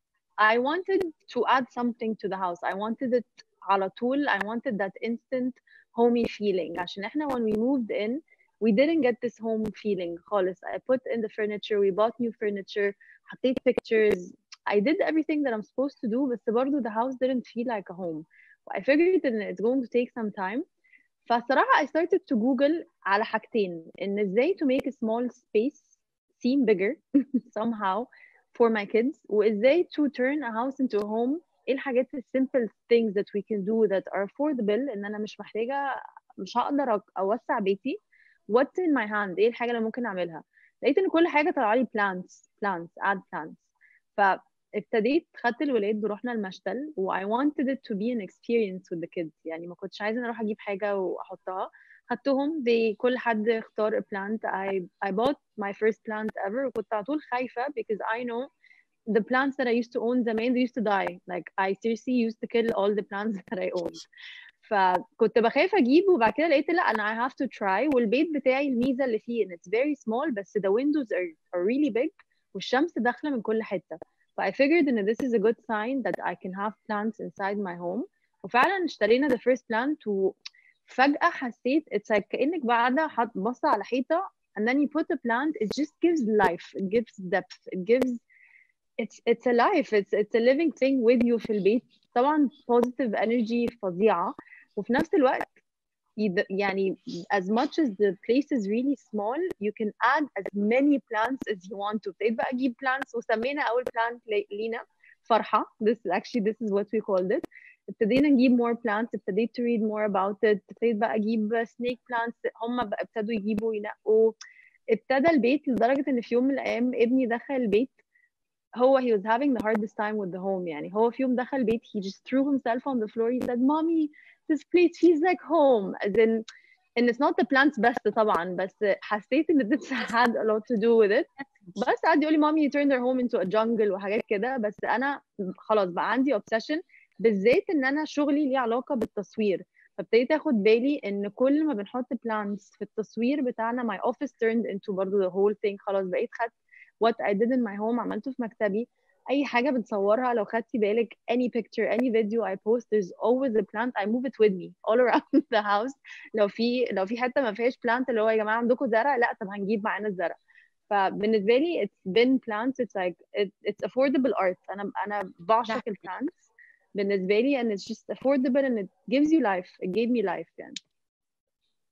I wanted to add something to the house I wanted it على طول I wanted that instant homey feeling عشان احنا when we moved in we didn't get this home feeling خالص I put in the furniture we bought new furniture حطيت pictures I did everything that I'm supposed to do بس برضو the house didn't feel like a home I figured that it's going to take some time فصراحة I started to Google على حاجتين إن إزاي to make a small space seem bigger somehow for my kids وإزاي to turn a house into a home ايه الحاجات ال simple things that we can do that are affordable ان انا مش محتاجه مش هقدر أ- اوسع بيتي what's in my hand ايه الحاجه اللي ممكن اعملها لقيت ان كل حاجه طلع لي plants plants add plants فابتديت خدت الولاد ورحنا المشتل و I wanted it to be an experience with the kids يعني ما كنتش عايزه إن اروح اجيب حاجه واحطها خدتهم they كل حد اختار a plant I I bought my first plant ever وكنت على طول خايفه because I know the plants that I used to own زمان they used to die like I seriously used to kill all the plants that I owned فكنت بخاف اجيب وبعد كده لقيت لا انا I have to try والبيت بتاعي الميزه اللي فيه ان it's very small بس the windows are, are really big والشمس داخله من كل حته ف I figured ان this is a good sign that I can have plants inside my home وفعلا اشترينا the first plant وفجأة حسيت it's like كأنك قاعدة حاط بصة على حيطة and then you put a plant it just gives life it gives depth it gives it's it's a life it's it's a living thing with you في البيت طبعا positive energy فظيعة وفي نفس الوقت يد- يعني as much as the place is really small you can add as many plants as you want to ابتديت بقى اجيب plants وسمينا اول plant لي- لينا فرحة this is actually this is what we called it ابتدينا نجيب more plants ابتديت to read more about it ابتديت بقى اجيب snake plants هم بقى ابتدوا يجيبوا ينقوا ابتدى البيت لدرجة ان في يوم من الايام ابني دخل البيت هو he was having the hardest time with the home يعني هو في يوم دخل البيت he just threw himself on the floor he said mommy this place feels like home as in and it's not the plants بس طبعا بس حسيت ان this had a lot to do with it بس قعد يقول لي mommy you turned our home into a jungle وحاجات كده بس انا خلاص بقى عندي obsession بالذات ان انا شغلي ليه علاقه بالتصوير فابتديت اخد بالي ان كل ما بنحط plants في التصوير بتاعنا my office turned into برضه the whole thing خلاص بقيت خدت what I did in my home عملته في مكتبي اي حاجه بنصورها لو خدتي بالك any picture any video I post there's always a plant I move it with me all around the house لو في لو في حته ما فيهاش plant اللي هو يا جماعه عندكم زرع لا طب هنجيب معانا الزرع فبالنسبه لي it's been plants it's like it, it's affordable art انا انا بعشق الplants بالنسبه لي and it's just affordable and it gives you life it gave me life يعني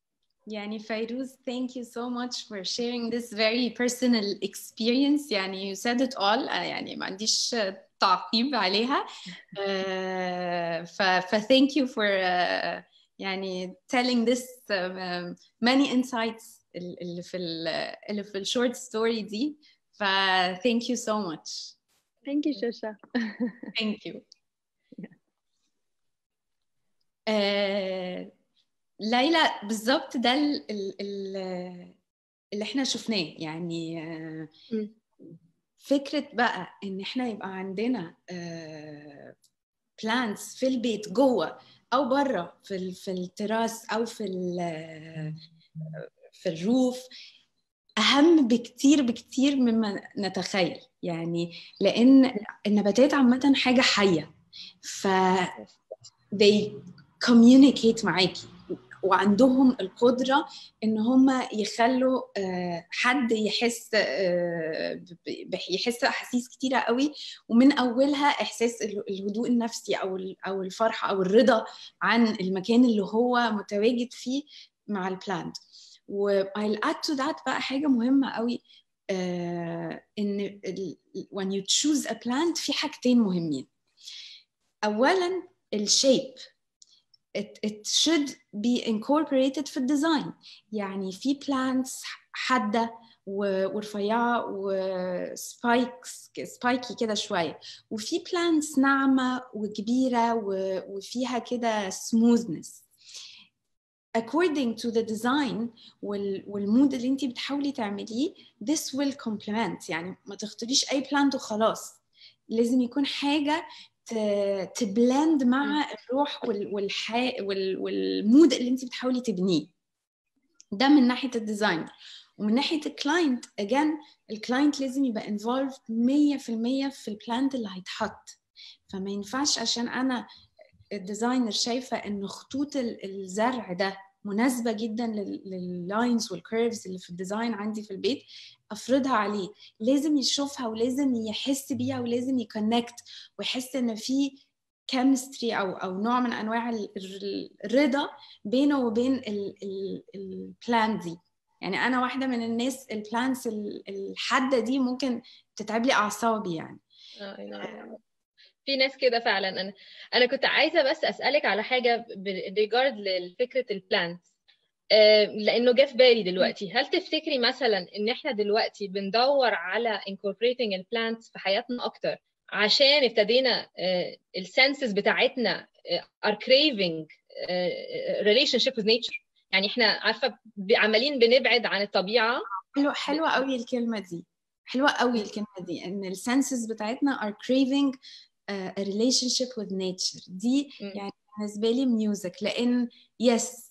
يعني فيروز thank you so much for sharing this very personal experience يعني you said it all يعني ما عنديش تعقيب عليها uh, ف, ف thank you for uh, يعني telling this uh, many insights اللي في اللي في الشورت ستوري دي ف thank you so much thank you شوشة thank you uh, ليلى بالظبط ده ال ال ال اللي احنا شفناه يعني فكرة بقى ان احنا يبقى عندنا بلانتس في البيت جوه او بره في في التراس او في في الروف اهم بكتير بكتير مما نتخيل يعني لان النباتات عامه حاجه حيه ف they communicate معاكي وعندهم القدرة إن هم يخلوا حد يحس يحس أحاسيس كتيرة قوي ومن أولها إحساس الهدوء النفسي أو أو الفرحة أو الرضا عن المكان اللي هو متواجد فيه مع البلاند و I'll add to that بقى حاجة مهمة قوي إن when you choose a plant في حاجتين مهمين أولا الشيب it, it should be incorporated في الديزاين يعني في plants حادة ورفيعة وسبايكس سبايكي كده شوية وفي plants ناعمة وكبيرة وفيها كده smoothness according to the design والمود اللي انت بتحاولي تعمليه this will complement يعني ما تختاريش اي plant وخلاص لازم يكون حاجة تبلند مع الروح والحا والمود اللي انت بتحاولي تبنيه ده من ناحيه الديزاين ومن ناحيه الكلاينت اجان الكلاينت لازم يبقى انفولفد 100% في البلانت اللي هيتحط فما ينفعش عشان انا الديزاينر شايفه ان خطوط الزرع ده مناسبه جدا لللاينز والكيرفز اللي في الديزاين عندي في البيت افرضها عليه لازم يشوفها ولازم يحس بيها ولازم يكونكت ويحس ان في كيمستري او او نوع من انواع الرضا بينه وبين البلان دي يعني انا واحده من الناس البلانس الحاده دي ممكن تتعب لي اعصابي يعني في ناس كده فعلا انا انا كنت عايزه بس اسالك على حاجه ريجارد لفكره البلانت لانه جه في بالي دلوقتي هل تفتكري مثلا ان احنا دلوقتي بندور على incorporating البلانتس في حياتنا اكتر عشان ابتدينا السنسز بتاعتنا are craving relationship with nature يعني احنا عارفه عمالين بنبعد عن الطبيعه حلوه حلوه قوي الكلمه دي حلوه قوي الكلمه دي ان السنسز بتاعتنا are craving a relationship with nature دي يعني بالنسبه لي ميوزك لان يس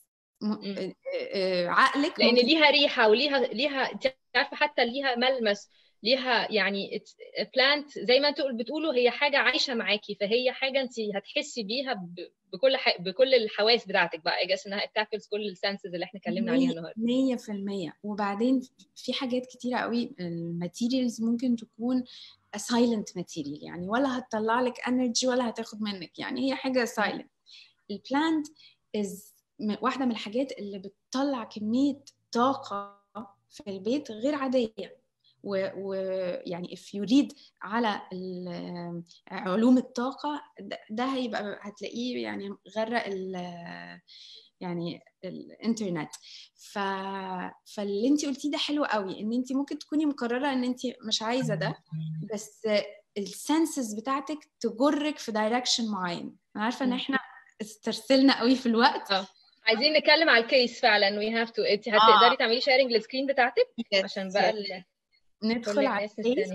عقلك لان ليها ريحه وليها ليها انت عارفه حتى ليها ملمس ليها يعني بلانت زي ما انتوا بتقولوا هي حاجه عايشه معاكي فهي حاجه انت هتحسي بيها بكل ح... بكل الحواس بتاعتك بقى اجاس انها بتاكلز كل السنسز اللي احنا اتكلمنا عليها النهارده 100% وبعدين في حاجات كتيره قوي الماتيريالز ممكن تكون سايلنت ماتيريال يعني ولا هتطلع لك انرجي ولا هتاخد منك يعني هي حاجه سايلنت البلانت از واحده من الحاجات اللي بتطلع كميه طاقه في البيت غير عاديه ويعني if you read على علوم الطاقة ده هيبقى هتلاقيه يعني غرق ال يعني الانترنت ف... فاللي انت قلتيه ده حلو قوي ان انت ممكن تكوني مقرره ان انت مش عايزه ده بس السنسز بتاعتك تجرك في دايركشن معين انا عارفه ان احنا استرسلنا قوي في الوقت اه عايزين نتكلم على الكيس فعلا وي هاف تو انت هتقدري تعملي شيرنج للسكرين بتاعتك عشان بقى ال... ندخل على الكيس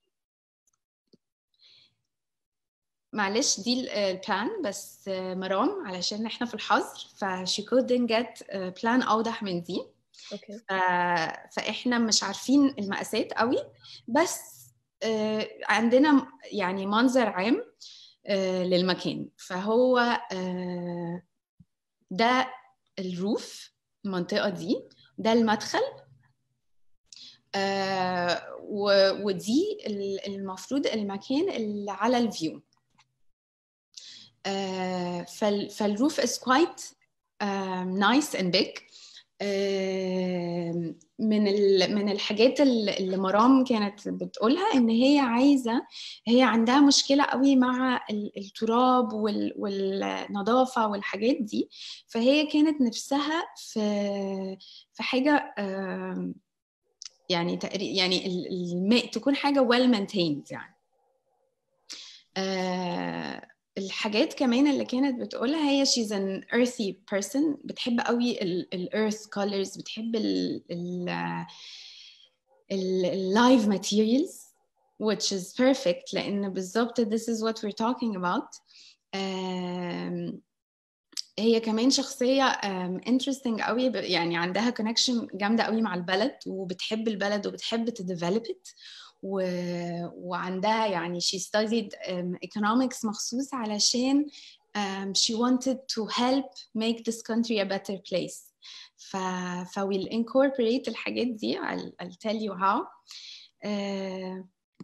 معلش دي البلان بس مرام علشان احنا في الحظر فشي couldn't get بلان اوضح من دي اوكي فاحنا مش عارفين المقاسات قوي بس عندنا يعني منظر عام للمكان فهو ده الروف المنطقه دي ده المدخل ودي المفروض المكان اللي على الفيو فالروف is quite um, nice and big آم، من ال- من الحاجات ال- اللي مرام كانت بتقولها ان هي عايزه هي عندها مشكله قوي مع ال- التراب وال- والنظافه والحاجات دي فهي كانت نفسها في في حاجه آم، يعني تقريبا يعني ال- الماء تكون حاجه well maintained يعني آه، الحاجات كمان اللي كانت بتقولها هي she's an earthy person بتحب قوي ال ال earth colors بتحب ال ال ال ال live materials which is perfect لأن بالظبط this is what we're talking about آم، هي كمان شخصية um, interesting قوي ب- يعني عندها connection جامدة قوي مع البلد وبتحب البلد وبتحب تديفلوب it و... وعندها يعني she studied um, economics مخصوص علشان um, she wanted to help make this country a better place ف, ف we'll incorporate الحاجات دي I'll, I'll tell you how uh,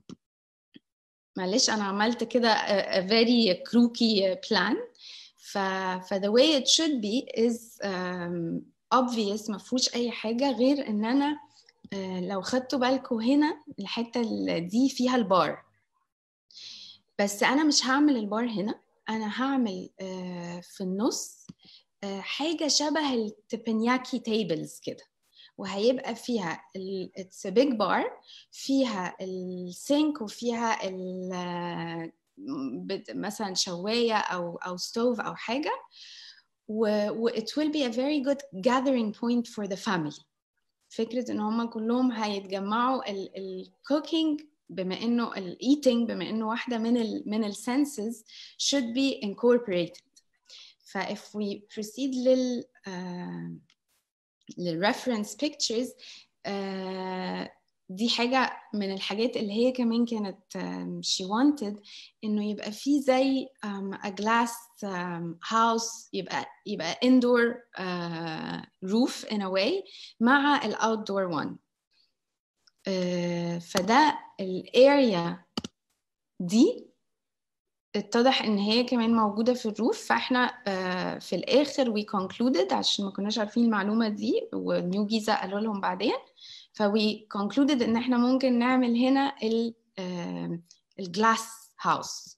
معلش أنا عملت كده a, a very crooky plan ف, ف the way it should be is um, obvious ما فيهوش أي حاجة غير إن أنا آه، لو خدتوا بالكم هنا الحتة ال- دي فيها البار بس أنا مش هعمل البار هنا أنا هعمل آه، في النص آه، حاجة شبه التبنياكي تيبلز كده وهيبقى فيها ال it's a big bar فيها السينك وفيها ال آه، بت- مثلا شواية أو أو ستوف أو حاجة و, و it will be a very good gathering point for the family فكرة إن هما كلهم هيتجمعوا الكوكينج بما إنه الإيتينج بما إنه واحدة من ال من ال senses should be incorporated ف if we proceed لل uh, لل reference pictures uh, دي حاجة من الحاجات اللي هي كمان كانت um, she wanted إنه يبقى في زي um, a glass um, house يبقى يبقى indoor uh, roof in a way مع ال outdoor one uh, فده الاريا دي اتضح ان هي كمان موجودة في الروف فاحنا uh, في الاخر we concluded عشان ما كناش عارفين المعلومة دي ونيو جيزة قالوا لهم بعدين فوي concluded ان احنا ممكن نعمل هنا ال uh, الجلاس هاوس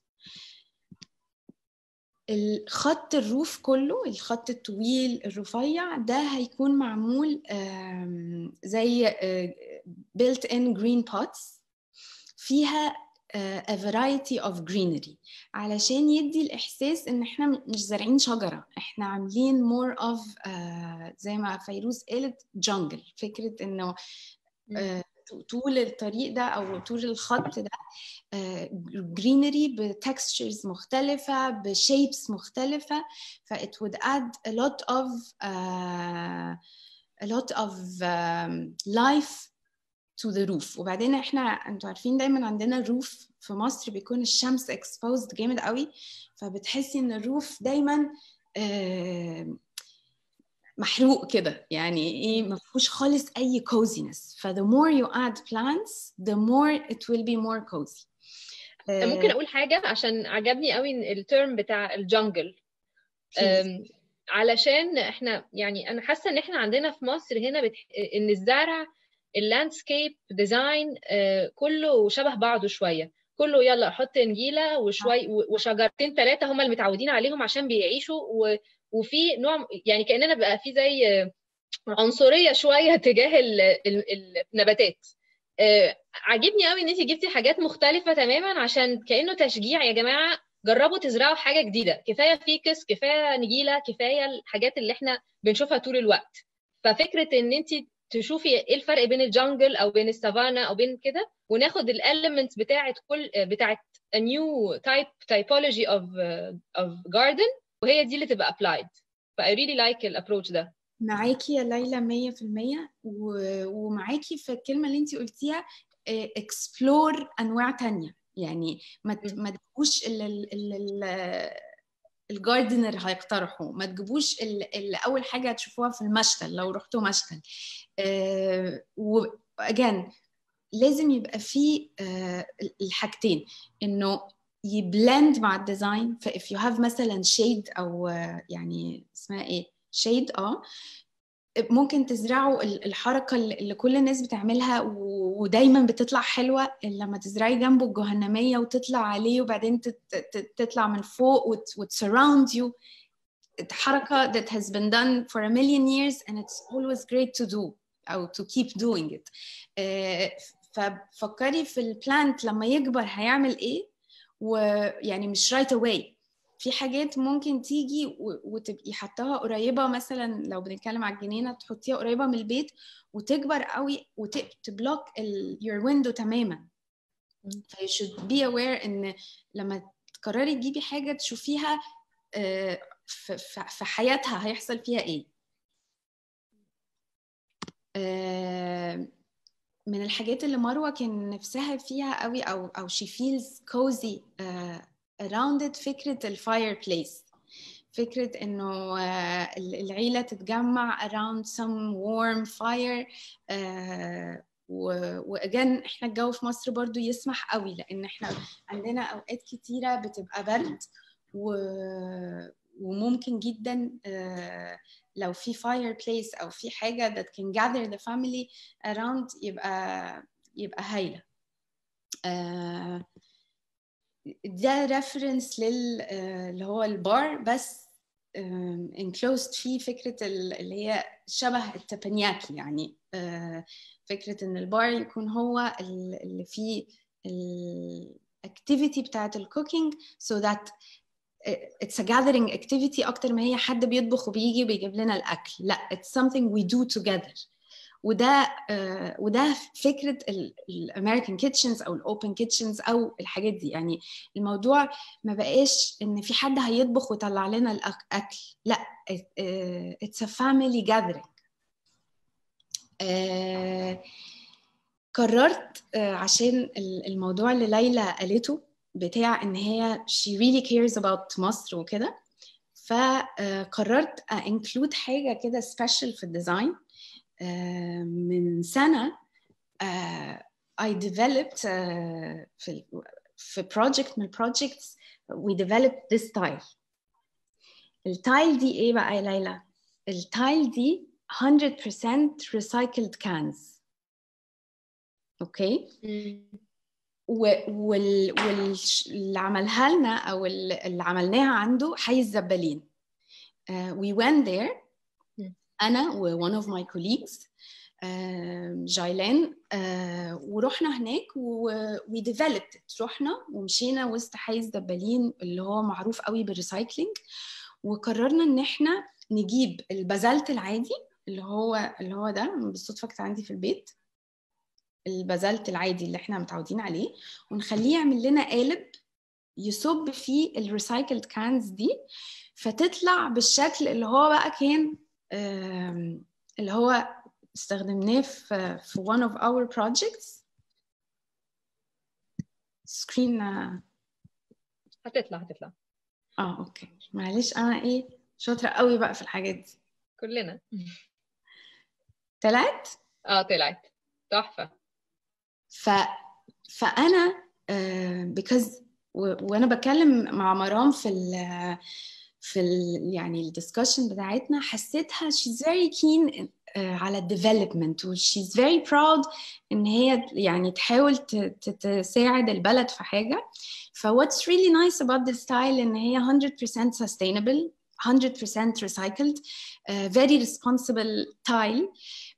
الخط الروف كله الخط الطويل الرفيع ده هيكون معمول آم، زي آه، built in green pots فيها آه، a variety of greenery علشان يدي الإحساس إن إحنا مش زارعين شجرة إحنا عاملين more of آه، زي ما فيروز قالت jungle فكرة إنه آه، طول الطريق ده أو طول الخط ده جرينري بتكستشرز مختلفة بشيبس مختلفة ف it would add a lot of uh, a lot of um, life to the roof وبعدين احنا انتوا عارفين دايما عندنا الروف في مصر بيكون الشمس exposed جامد قوي فبتحسي ان الروف دايما آه، محروق كده يعني ايه ما فيهوش خالص اي coziness ف the more you add plants the more it will be more cozy ممكن اقول حاجه عشان عجبني قوي الترم بتاع الجنجل أم، علشان احنا يعني انا حاسه ان احنا عندنا في مصر هنا بتح... ان الزرع اللاندسكيب ديزاين آه، كله شبه بعضه شويه كله يلا احط نجيله وشوي و- وشجرتين ثلاثه هم اللي متعودين عليهم عشان بيعيشوا و... وفي نوع يعني كاننا بقى في زي آه، عنصريه شويه تجاه ال... ال... النباتات آه، عاجبني قوي ان انت جبتي حاجات مختلفه تماما عشان كانه تشجيع يا جماعه جربوا تزرعوا حاجه جديده كفايه فيكس كفايه نجيله كفايه الحاجات اللي احنا بنشوفها طول الوقت ففكره ان انت تشوفي ايه الفرق بين الجنجل او بين السافانا او بين كده وناخد الاليمنتس بتاعه كل بتاعه a new type typology of uh, of garden وهي دي اللي تبقى applied ف I really like الابروتش ده معاكي يا ليلى مية في المية و- ومعاكي في الكلمة اللي انتي قلتيها اكسبلور أنواع تانية يعني ما ت- م. ما تجيبوش اللي ال- اللي ال- الجاردنر هيقترحوا ما تجيبوش اللي اللي أول حاجة هتشوفوها في المشتل لو رحتوا مشتل و again لازم يبقى فيه آه، الحاجتين انه يبلند مع الديزاين فاف يو هاف مثلا شيد او آه، يعني اسمها ايه شيد اه ممكن تزرعوا الحركة اللي كل الناس بتعملها ودايما بتطلع حلوة لما تزرعي جنبه الجهنمية وتطلع عليه وبعدين تطلع من فوق وتسراوند يو حركة that has been done for a million years and it's always great to do أو to keep doing it ففكري في البلانت لما يكبر هيعمل إيه ويعني مش right away في حاجات ممكن تيجي وتبقي حطاها قريبه مثلا لو بنتكلم على الجنينه تحطيها قريبه من البيت وتكبر قوي وتبلوك your window تماما فيو should be aware ان لما تقرري تجيبي حاجه تشوفيها في حياتها هيحصل فيها ايه من الحاجات اللي مروه كان نفسها فيها قوي او او she feels cozy around it فكرة الفاير بليس فكرة إنه العيلة تتجمع around some warm fire وأجان إحنا الجو في مصر برضو يسمح قوي لأن إحنا عندنا أوقات كتيرة بتبقى برد و... وممكن جدا لو في fire place أو في حاجة that can gather the family around يبقى يبقى هايلة ده ريفرنس لل اللي هو البار بس انكلوزد فيه فكره اللي هي شبه التابانياكي يعني فكره ان البار يكون هو اللي فيه الاكتيفيتي بتاعت الكوكينج so that it's a gathering activity اكتر ما هي حد بيطبخ وبيجي وبيجيب لنا الاكل لا it's something we do together وده uh, وده فكره الامريكان كيتشنز او الاوبن كيتشنز او الحاجات دي يعني الموضوع ما بقاش ان في حد هيطبخ ويطلع لنا الاكل لا اتس ا فاميلي جاذرينج قررت uh, عشان الموضوع اللي ليلى قالته بتاع ان هي she really cares about مصر وكده فقررت انكلود حاجه كده سبيشال في الديزاين من سنة uh, I developed uh, في في project من projects we developed this tile التايل دي ايه بقى يا ليلى؟ التايل دي 100% recycled cans اوكي وال واللي عملها لنا او اللي عملناها عنده حي الزبالين uh, we went there انا و one of my colleagues جايلان ورحنا هناك و developed رحنا ومشينا وسط حي الزبالين اللي هو معروف قوي بالريسايكلينج وقررنا ان احنا نجيب البازلت العادي اللي هو اللي هو ده بالصدفه كنت عندي في البيت البازلت العادي اللي احنا متعودين عليه ونخليه يعمل لنا قالب يصب فيه الريسايكلد كانز دي فتطلع بالشكل اللي هو بقى كان اللي هو استخدمناه في في one of our projects سكرين هتطلع هتطلع اه اوكي معلش انا ايه شاطره قوي بقى في الحاجات دي كلنا طلعت اه طلعت تحفه ف فانا uh, because و... وانا بتكلم مع مرام في ال في ال يعني الدسكشن بتاعتنا حسيتها she's very keen uh, على الديفلوبمنت و she's very proud ان هي يعني تحاول تساعد البلد في حاجه ف what's really nice about this style ان هي 100% sustainable 100% recycled uh, very responsible tile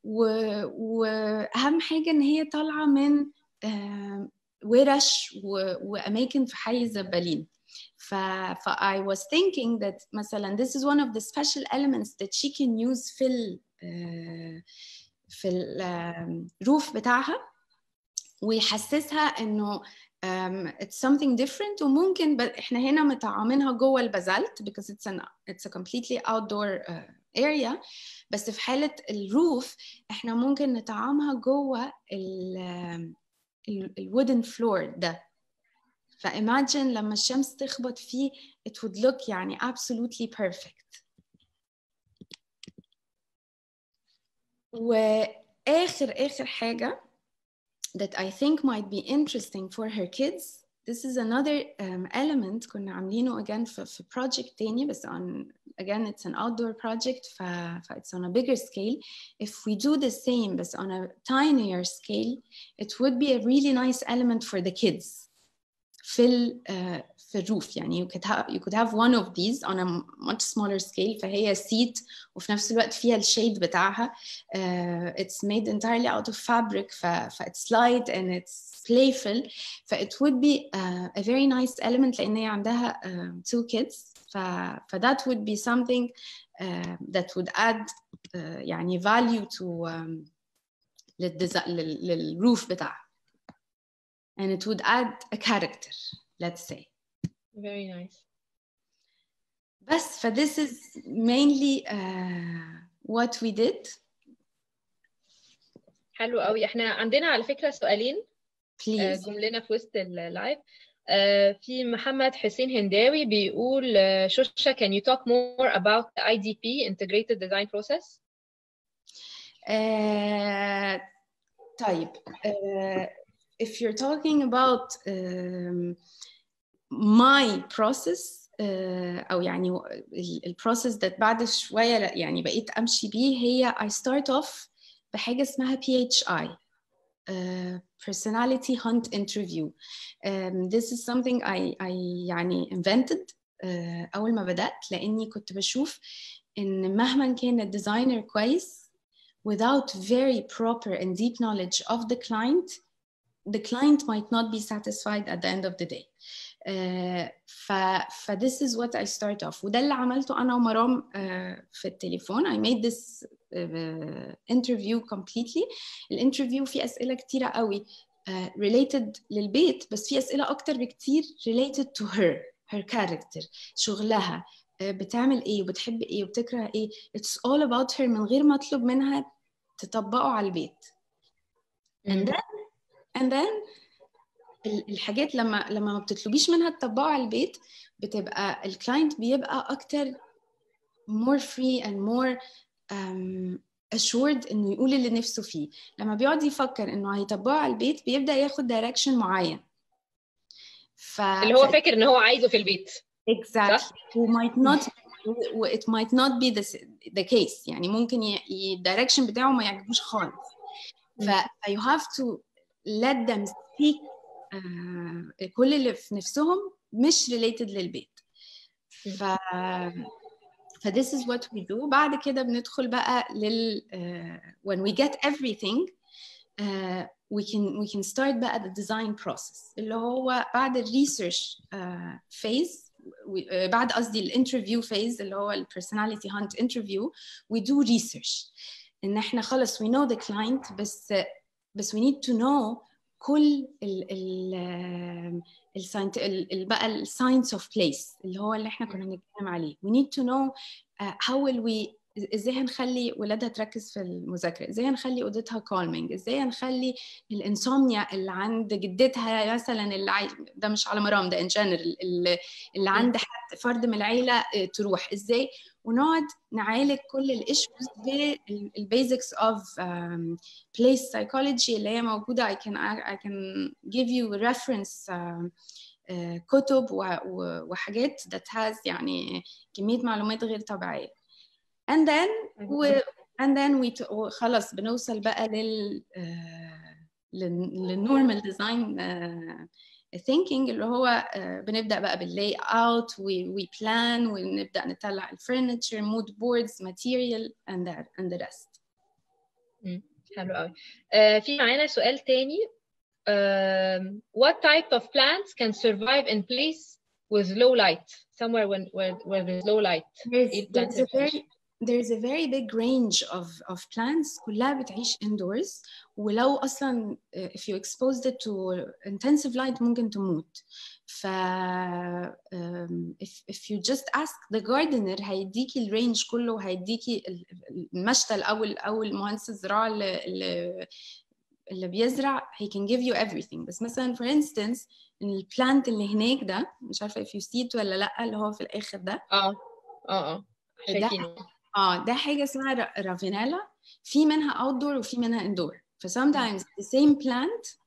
واهم حاجه ان هي طالعه من uh, ورش واماكن في حي الزبالين ف, ف I was thinking that مثلا this is one of the special elements that she can use في ال uh, في الروف بتاعها ويحسسها انه um, it's something different وممكن ب... احنا هنا مطعمينها جوه البازلت because it's an it's a completely outdoor uh, area بس في حالة الروف احنا ممكن نطعمها جوه ال الwooden floor ده فإماجن لما الشمس تخبط فيه it would look يعني absolutely perfect وآخر آخر حاجة that I think might be interesting for her kids this is another um, element كنا عاملينه again في, في project تاني بس on again it's an outdoor project ف, ف it's on a bigger scale if we do the same but on a tinier scale it would be a really nice element for the kids في ال, uh, في الروف يعني you could have you could have one of these on a much smaller scale فهي seat وفي نفس الوقت فيها الشيد بتاعها uh, it's made entirely out of fabric ف, ف it's light and it's playful ف it would be uh, a very nice element لأن هي عندها uh, two kids ف, ف that would be something uh, that would add uh, يعني value to um, للديزا- لل- للروف بتاعها and it would add a character let's say very nice بس ف this is mainly uh, what we did حلو قوي احنا عندنا على فكرة سؤالين آه، please جم لنا في وسط اللايف آه، في محمد حسين هنداوي بيقول آه، شوشة can you talk more about the IDP integrated design process uh, طيب uh, if you're talking about um, my process uh, او يعني ال- البروسيس ده بعد شويه لا- يعني بقيت امشي بيه هي I start off بحاجه اسمها PHI uh, personality hunt interview um, this is something I, I يعني invented uh, اول ما بدات لاني كنت بشوف ان مهما كان الديزاينر كويس without very proper and deep knowledge of the client the client might not be satisfied at the end of the day uh, ف, ف this is what I start off وده اللي عملته أنا ومرام uh, في التليفون I made this uh, interview completely الانترفيو فيه أسئلة كتيرة قوي uh, related للبيت بس في أسئلة أكتر بكتير related to her her character شغلها uh, بتعمل إيه وبتحب إيه وبتكره إيه it's all about her من غير ما أطلب منها تطبقه على البيت and then and then ال- الحاجات لما لما ما بتطلبيش منها تطبقه على البيت بتبقى الكلاينت بيبقى اكتر more free and more um, assured انه يقول اللي نفسه فيه لما بيقعد يفكر انه هيطبقه على البيت بيبدا ياخد direction معين ف اللي هو فاكر ان هو عايزه في البيت exactly صح؟ who might not و- it might not be the, s- the case يعني ممكن ي- ي- الدايركشن بتاعه ما يعجبوش خالص ف ف you have to let them speak uh, كل اللي في نفسهم مش related للبيت ف ف this is what we do بعد كده بندخل بقى لل uh, when we get everything uh, we can we can start بقى the design process اللي هو بعد الريسيرش uh, phase we- uh, بعد قصدي الانترفيو phase اللي هو البرسوناليتي هانت انترفيو we do research ان احنا خلص we know the client بس بس we need to know كل ال ال الساينت ال ال- بقى الساينس اوف بليس اللي هو اللي احنا كنا بنتكلم عليه we need to know uh, how will we ازاي هنخلي ولادها تركز في المذاكره ازاي هنخلي اوضتها كالمينج ازاي هنخلي الانسومنيا اللي عند جدتها مثلا اللي عاي... ده مش على مرام ده ان جنرال اللي, اللي عند حد فرد من العيله آه، تروح ازاي ونقعد نعالج كل الايشوز بالبيزكس اوف بليس سايكولوجي اللي هي موجوده I can I can give you reference um, uh, كتب و- و- وحاجات that has يعني كميه معلومات غير طبيعيه and then و and then we t- خلاص بنوصل بقى لل آه، لل- للنورمال ديزاين thinking اللي هو آه، بنبدا بقى باللاي اوت وي بلان ونبدا نطلع الفurniture mood boards material and that and the rest حلو قوي آه، في معانا سؤال تاني um, what type of plants can survive in place with low light somewhere when where, where there's low light there's, إيه there's الplants a اللي very there's a very big range of of plants كلها بتعيش indoors ولو اصلا uh, if you exposed it to intensive light ممكن تموت ف um, if, if you just ask the gardener هيديكي الرينج كله وهيديكي ال- المشتل او ال- او المهندس الزراعه اللي, اللي اللي بيزرع he can give you everything بس مثلا for instance البلانت اللي هناك ده مش عارفه if you see it ولا لا اللي هو في الاخر ده اه اه اه ده شايفينه اه ده حاجه اسمها را- رافينيلا في منها outdoor وفي منها indoor ف sometimes the same plant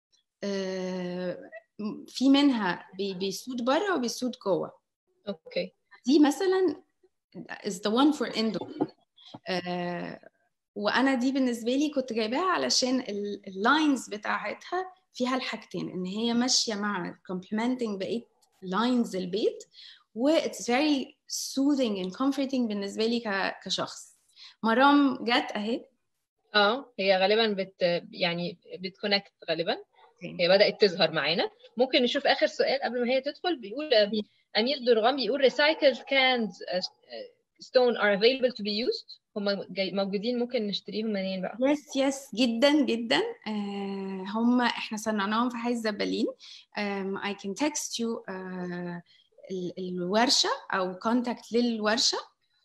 آه، م- في منها بي- بيسود بره وبيسود جوه اوكي دي مثلا is the one for indoor آه وانا دي بالنسبه لي كنت جايباها علشان اللاينز بتاعتها فيها الحاجتين ان هي ماشيه مع complementing بقيه لاينز البيت و it's very soothing and comforting بالنسبه لي ك- كشخص مرام جت اهي اه هي غالبا بت يعني بتكونكت غالبا هي بدأت تظهر معانا ممكن نشوف آخر سؤال قبل ما هي تدخل بيقول آه، أمير درغام بيقول recycled cans uh, stone are available to be used هم جاي موجودين ممكن نشتريهم منين بقى يس يس جدا جدا آه هم احنا صنعناهم في حي الزبالين um, I can text you uh, ال- الورشة أو contact للورشة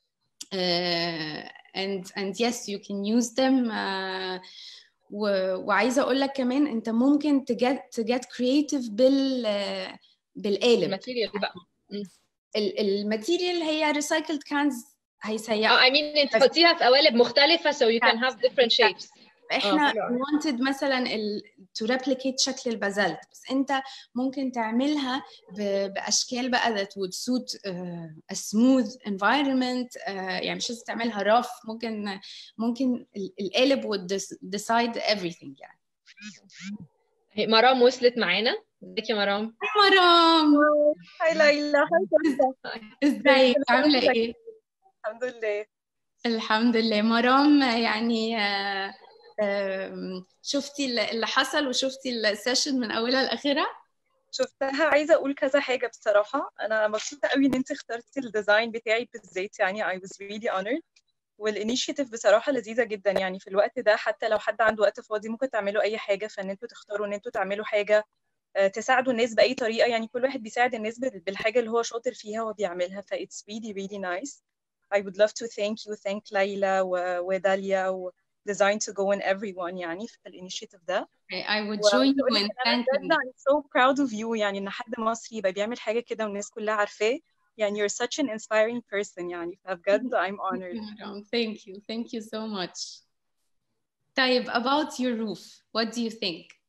uh, and and yes you can use them uh, و, وعايزة أقول لك كمان أنت ممكن to get to get creative بال uh, بالقالب الماتيريال بقى ال- الماتيريال هي recycled cans هيسيح اه I mean انت تحطيها في قوالب مختلفة so you can have different shapes احنا حلو أوي. wanted مثلا ال to replicate شكل البازلت بس انت ممكن تعملها ب- باشكال بقى that would suit uh, a smooth environment uh, يعني مش لازم تعملها رف ممكن ممكن ال- القالب would dec- decide everything يعني هي مرام وصلت معانا ازيك يا مرام مرام هاي ليلى هاي كندا ازيك عامله ايه الحمد لله الحمد لله مرام يعني آه، آم، شفتي اللي اللي حصل وشفتي السيشن من اولها لاخرها شفتها عايزه اقول كذا حاجه بصراحه انا مبسوطه قوي ان انت اخترتي الديزاين بتاعي بالذات يعني I was really honored والانيشيتيف بصراحه لذيذه جدا يعني في الوقت ده حتى لو حد عنده وقت فاضي ممكن تعملوا اي حاجه فان انتوا تختاروا ان انتوا تعملوا حاجه آه، تساعدوا الناس باي طريقه يعني كل واحد بيساعد الناس بال- بالحاجه اللي هو شاطر فيها وبيعملها ف it's really really nice I would love to thank you thank ليلى و- وداليا و Design to go in everyone يعني في الانيشيتيف ده I would و- join you وأقول in لك أنا thanking بجد I'm so proud of you يعني إن حد مصري يبقى بيعمل حاجة كده والناس كلها عارفاه يعني you're such an inspiring person يعني فبجد I'm honored Madam, Thank you. Thank you so much. طيب about your roof, what do you think?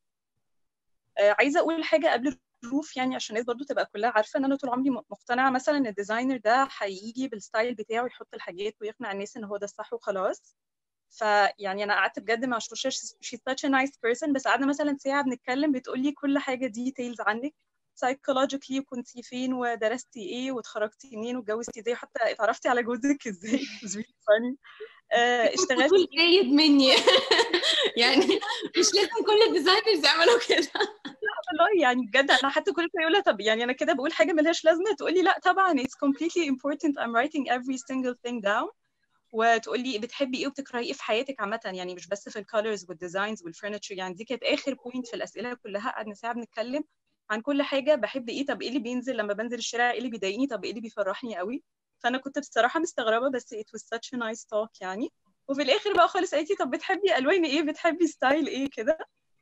آه، عايزة أقول حاجة قبل الروف يعني عشان الناس برضو تبقى كلها عارفة إن أنا طول عمري م- مقتنعة مثلا إن الديزاينر ده هيجي بالستايل بتاعه يحط الحاجات ويقنع الناس إن هو ده الصح وخلاص فيعني أنا قعدت بجد مع شوشة she's such a nice person بس قعدنا مثلا ساعة بنتكلم بتقولي كل حاجة ديتيلز عنك psychologically كنتي فين ودرستي ايه واتخرجتي منين واتجوزتي ازاي حتى اتعرفتي على جوزك ازاي it was really funny آه، اشتغلتي تقول جيد مني يعني مش لازم كل الديزاينرز يعملوا كده والله يعني بجد انا حتى كل شويه اقولها طب يعني انا كده بقول حاجه ملهاش لازمه تقولي لا طبعا it's completely important I'm writing every single thing down وتقولي بتحبي ايه وبتكرهي ايه في حياتك عامه يعني مش بس في الكالرز والديزاينز والفurniture يعني دي كانت اخر بوينت في الاسئله كلها قعدنا ساعه بنتكلم عن كل حاجه بحب ايه طب ايه اللي بينزل لما بنزل الشارع ايه اللي بيضايقني طب ايه اللي بيفرحني قوي فانا كنت بصراحه مستغربه بس it was such a nice talk يعني وفي الاخر بقى خالص قالت لي طب بتحبي الوان ايه بتحبي ستايل ايه كده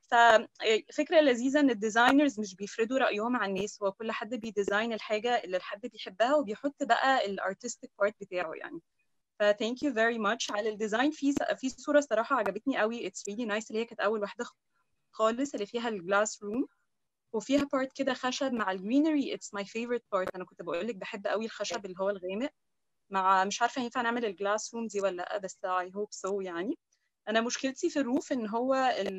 ففكرة لذيذة إن الديزاينرز مش بيفرضوا رأيهم على الناس هو كل حد بيديزاين الحاجة اللي الحد بيحبها وبيحط بقى الارتستيك بارت بتاعه يعني ف thank you very much على الديزاين في في صورة صراحة عجبتني قوي it's really nice اللي هي كانت أول واحدة خالص اللي فيها الجلاس روم وفيها بارت كده خشب مع الجرينري it's my favorite part أنا كنت بقول لك بحب قوي الخشب اللي هو الغامق مع مش عارفة ينفع نعمل الجلاس روم دي ولا لأ بس I hope so يعني انا مشكلتي في الروف ان هو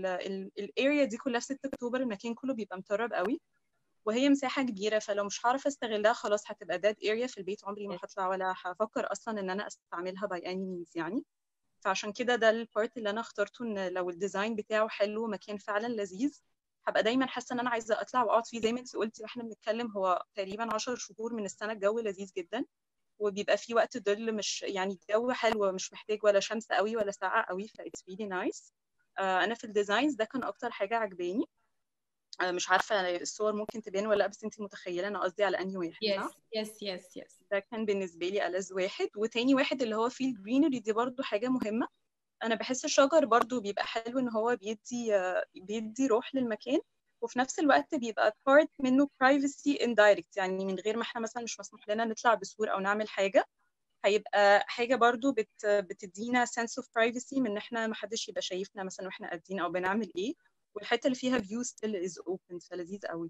الاريا دي كلها في 6 اكتوبر المكان كله بيبقى مترب قوي وهي مساحه كبيره فلو مش هعرف استغلها خلاص هتبقى ديد اريا في البيت عمري ما هطلع ولا هفكر اصلا ان انا استعملها باي اني مينز يعني فعشان كده ده البارت اللي انا اخترته ان لو الديزاين بتاعه حلو مكان فعلا لذيذ هبقى دايما حاسه ان انا عايزه اطلع واقعد فيه زي ما انت قلتي واحنا بنتكلم هو تقريبا 10 شهور من السنه الجو لذيذ جدا وبيبقى في وقت ظل مش يعني الجو حلو مش محتاج ولا شمس قوي ولا ساقعه قوي ف it's really nice آه، انا في الديزاينز ده كان اكتر حاجه عجباني آه، مش عارفه الصور ممكن تبان ولا لا بس انت متخيله انا قصدي على انهي واحد yes صح؟ yes yes yes ده كان بالنسبه لي ألذ واحد وتاني واحد اللي هو فيه الجرينري دي برضو حاجه مهمه انا بحس الشجر برضو بيبقى حلو ان هو بيدي آه، بيدي روح للمكان وفي نفس الوقت بيبقى part منه privacy indirect يعني من غير ما احنا مثلا مش مسموح لنا نطلع بصور او نعمل حاجه هيبقى حاجه برضو بت بتدينا sense of privacy من ان احنا ما حدش يبقى شايفنا مثلا واحنا قاعدين او بنعمل ايه والحته اللي فيها view still is open فلذيذ قوي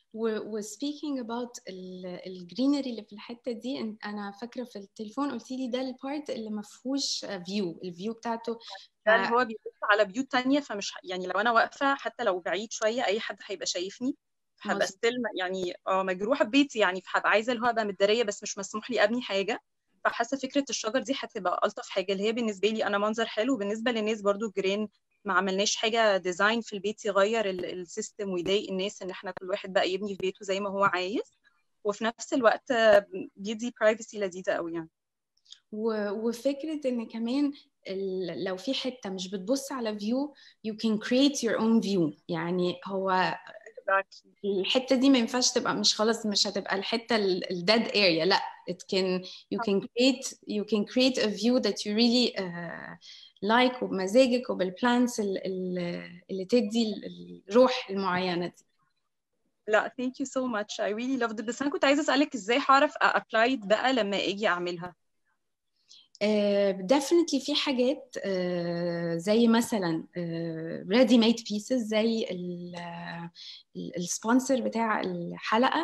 و speaking about الجرينري اللي في الحته دي إن- انا فاكره في التليفون قلتي لي ده البارت اللي ما فيهوش فيو الفيو بتاعته ده اللي هو بيبص على بيوت تانية فمش ه- يعني لو انا واقفه حتى لو بعيد شويه اي حد هيبقى شايفني هبقى مظبوط. ستيل يعني اه مجروحه في بيتي يعني فهبقى عايزه اللي هو ابقى متداريه بس مش مسموح لي ابني حاجه فحاسه فكره الشجر دي هتبقى الطف حاجه اللي هي بالنسبه لي انا منظر حلو وبالنسبه للناس برضو جرين ما عملناش حاجه ديزاين في البيت يغير ال- السيستم ويضايق الناس ان احنا كل واحد بقى يبني في بيته زي ما هو عايز وفي نفس الوقت آه، بيدي برايفسي لذيذه قوي يعني و- وفكرة إن كمان ال- لو في حتة مش بتبص على فيو you can create your own view يعني هو الحتة دي ما ينفعش تبقى مش خلاص مش هتبقى الحتة ال ال dead area لا it can you can create you can create a view that you really uh, like وبمزاجك وبالبلانس ال- ال- اللي تدي ال- الروح المعينة دي لا thank you so much I really loved it بس أنا كنت عايزة أسألك إزاي هعرف أبلاي بقى لما أجي أعملها Uh, definitely في حاجات uh, زي مثلا uh, ready made pieces زي السبونسر بتاع الحلقة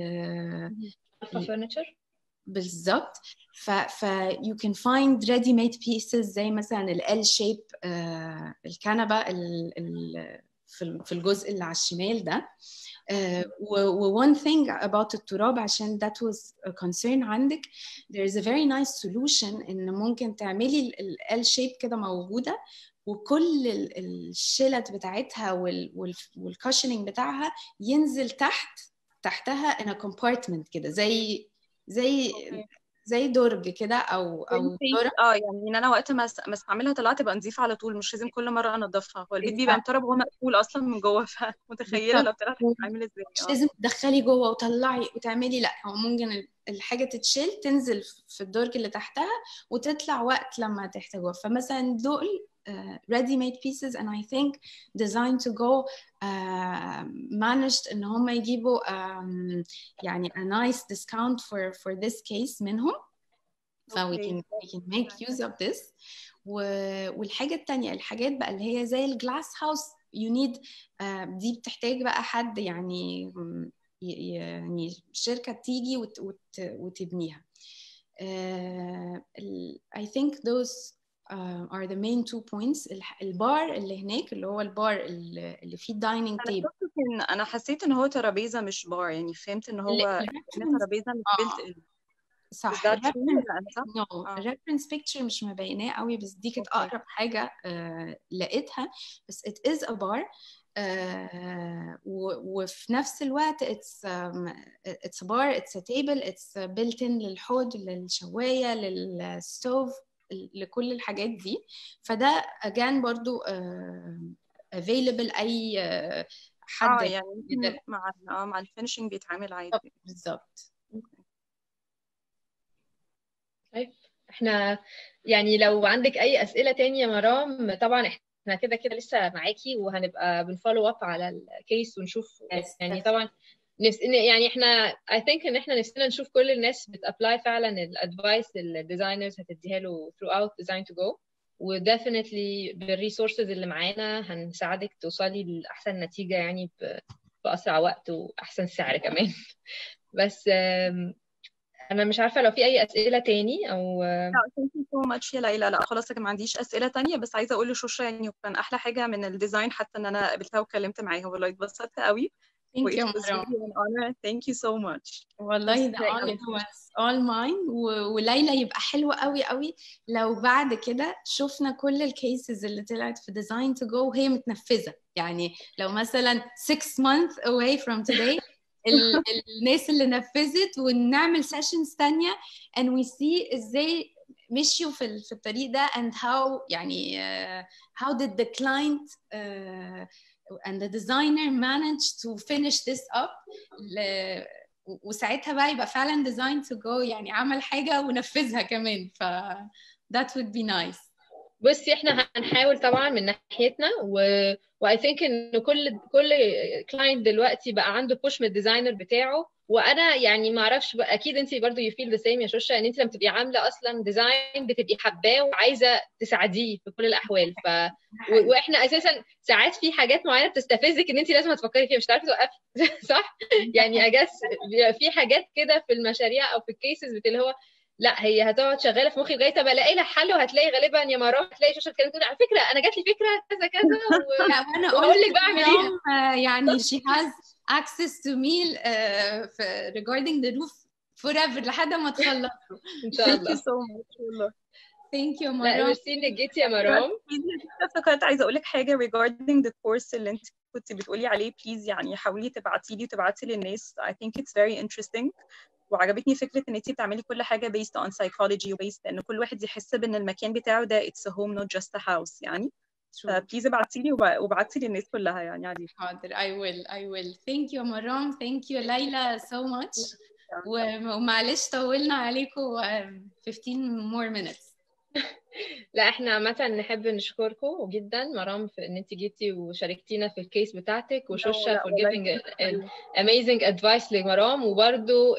uh, Alpha Furniture بالظبط ف, ف you can find ready made pieces زي مثلا ال L shape uh, الكنبة ال, ال, في ال- في الجزء اللي على الشمال ده Uh, و و- one thing about التراب عشان that was a concern عندك there is a very nice solution ان ممكن تعملي ال ال L shape كده موجودة وكل ال- الشلت بتاعتها وال وال والكاشنينج بتاعها ينزل تحت تحتها in a compartment كده زي زي أوكي. زي درج كده او او درج اه يعني ان انا وقت ما أس- ما استعملها طلعت تبقى نظيفه على طول مش لازم كل مره انضفها هو البيت بيبقى مطرب وهو مقفول اصلا من جوه فمتخيله لو طلعت هتتعمل ازاي مش اه لازم تدخلي جوه وتطلعي وتعملي لا هو ممكن ال- الحاجه تتشيل تنزل في الدرج اللي تحتها وتطلع وقت لما تحتاجوها فمثلا دول uh, ready made pieces and I think designed to go uh, managed ان هم يجيبوا um, يعني a nice discount for for this case منهم ف we أوكي. can we can make use of this و... والحاجة التانية الحاجات بقى اللي هي زي الجلاس هاوس you need uh, دي بتحتاج بقى حد يعني ي- يعني شركة تيجي وت... وت... وتبنيها uh, ال- I think those uh, are the main two points الح- البار اللي هناك اللي هو البار اللي اللي فيه dining انا table شفت ان انا حسيت ان هو ترابيزه مش بار يعني فهمت ان هو ال- إن ترابيزه مش آه. built in Is صح that true الريفرنس ولا أنا صح؟ نو آه. الريفرنس بيكتشر مش مبيناه قوي بس دي كانت أوكي. اقرب حاجه uh, لقيتها بس it is a bar uh, و- وفي نفس الوقت it's um, it's a bar it's a table it's built in للحوض للشوايه للستوف لكل الحاجات دي فده again برضو uh, available اي uh, حد اه يعني يمكن يقدر- مع ال- اه مع الفينشنج بيتعامل عادي بالظبط طيب احنا يعني لو عندك اي اسئله تانية يا مرام طبعا احنا كده كده لسه معاكي وهنبقى بنفولو اب على الكيس ونشوف Yes, يعني yes. طبعا نفس إن- يعني احنا I think ان احنا نفسنا نشوف كل الناس بتابلاي فعلا الادفايس الديزاينرز هتديها له throughout design to go وديفنتلي بالريسورسز اللي معانا هنساعدك توصلي لاحسن نتيجه يعني ب- باسرع وقت واحسن سعر كمان بس آم، انا مش عارفه لو في اي اسئله تاني او لا thank you so much يا ليلى لا خلاص انا ما عنديش اسئله تانية بس عايزه اقول لشوشة يعني كان احلى حاجه من الديزاين حتى ان انا قابلتها واتكلمت معاها والله اتبسطت قوي Thank و it you, was مرام. really an honor thank you so much والله بس ده like all was all mine و- وليلى يبقى حلو قوي قوي لو بعد كده شفنا كل الكيسز اللي طلعت في design to go وهي متنفذة يعني لو مثلا 6 months away from today ال- الناس اللي نفذت ونعمل sessions تانية and we see ازاي مشيوا في ال- في الطريق ده and how يعني uh, how did the client uh, and the designer managed to finish this up ل- وساعتها بقى يبقى فعلا design to go يعني عمل حاجة ونفذها كمان ف that would be nice بصي احنا هنحاول طبعا من ناحيتنا و واي ثينك ان كل كل كلاينت دلوقتي بقى عنده بوش من الديزاينر بتاعه وانا يعني ما اعرفش اكيد انت برضو يو فيل ذا سيم يا شوشه ان انت لما تبقي عامله اصلا ديزاين بتبقي حباه وعايزه تساعديه في كل الاحوال ف و... واحنا اساسا ساعات في حاجات معينه بتستفزك ان انت لازم تفكري فيها مش هتعرفي توقفي صح يعني اجاس في حاجات كده في المشاريع او في الكيسز اللي هو لا هي هتقعد شغاله في مخي لغايه ما الاقي لها حل وهتلاقي غالبا يا مرام هتلاقي شاشه كانت تقول على فكره انا جات لي فكره كذا كذا و... لا وانا وهقول لك بقى اعمليها يعني she has access to me uh, regarding the roof forever لحد ما تخلصوا ان شاء Thank you الله so much والله thank you لا مرام ميرسي انك جيتي يا مرام افتكرت عايزه اقول لك حاجه regarding the course اللي انت كنت بتقولي عليه بليز يعني حاولي تبعتي لي وتبعتي للناس I think it's very interesting وعجبتني فكره ان انت بتعملي كل حاجه based on psychology و based ان كل واحد يحس بان المكان بتاعه ده it's a home not just a house يعني فبليز ابعتي لي وابعتي للناس كلها يعني عادي حاضر I will I will thank you مرام thank you ليلى so much و- ومعلش طولنا عليكم uh, 15 more minutes لا احنا عامة نحب نشكركم جدا مرام في ان انت جيتي وشاركتينا في الكيس بتاعتك وشوشة لا، for والله giving ال- amazing advice لمرام وبرده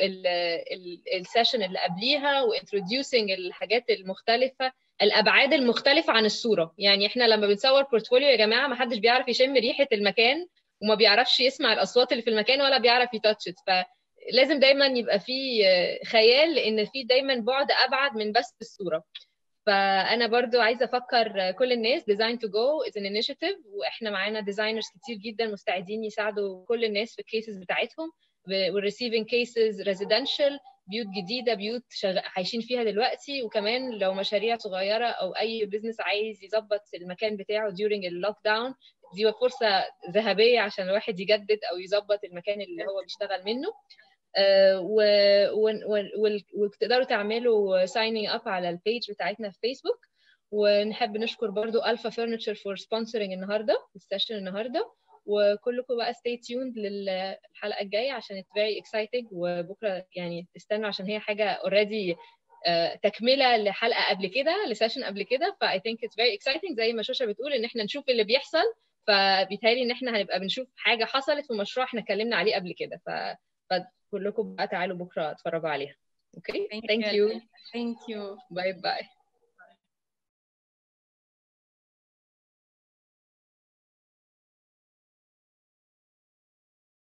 السيشن اللي قبليها وانتروديوسينج الحاجات المختلفة الابعاد المختلفة عن الصورة يعني احنا لما بنصور بورتفوليو يا جماعة ما حدش بيعرف يشم ريحة المكان وما بيعرفش يسمع الاصوات اللي في المكان ولا بيعرف يتاتشت فلازم دايما يبقى في خيال لان في دايما بعد ابعد من بس الصورة فانا برضو عايزه افكر كل الناس design to go is an initiative واحنا معانا ديزاينرز كتير جدا مستعدين يساعدوا كل الناس في الكيسز بتاعتهم والريسيفنج كيسز ريزيدنشال بيوت جديده بيوت شغ... عايشين فيها دلوقتي وكمان لو مشاريع صغيره او اي بزنس عايز يظبط المكان بتاعه during اللوك داون دي فرصه ذهبيه عشان الواحد يجدد او يظبط المكان اللي هو بيشتغل منه آه، و... و... و... وتقدروا تعملوا سايننج اب على البيج بتاعتنا في فيسبوك ونحب نشكر برضو الفا فرنتشر فور سبونسرنج النهارده السيشن النهارده وكلكم بقى stay tuned للحلقه الجايه عشان it's very exciting وبكره يعني استنوا عشان هي حاجه already آه، تكمله لحلقه قبل كده لسيشن قبل كده ف I think it's very exciting زي ما شوشه بتقول ان احنا نشوف اللي بيحصل فبيتهيألي ان احنا هنبقى بنشوف حاجه حصلت في مشروع احنا اتكلمنا عليه قبل كده ف فكلكم بقى تعالوا بكره اتفرجوا عليها اوكي Thank ثانك you. يو thank you باي باي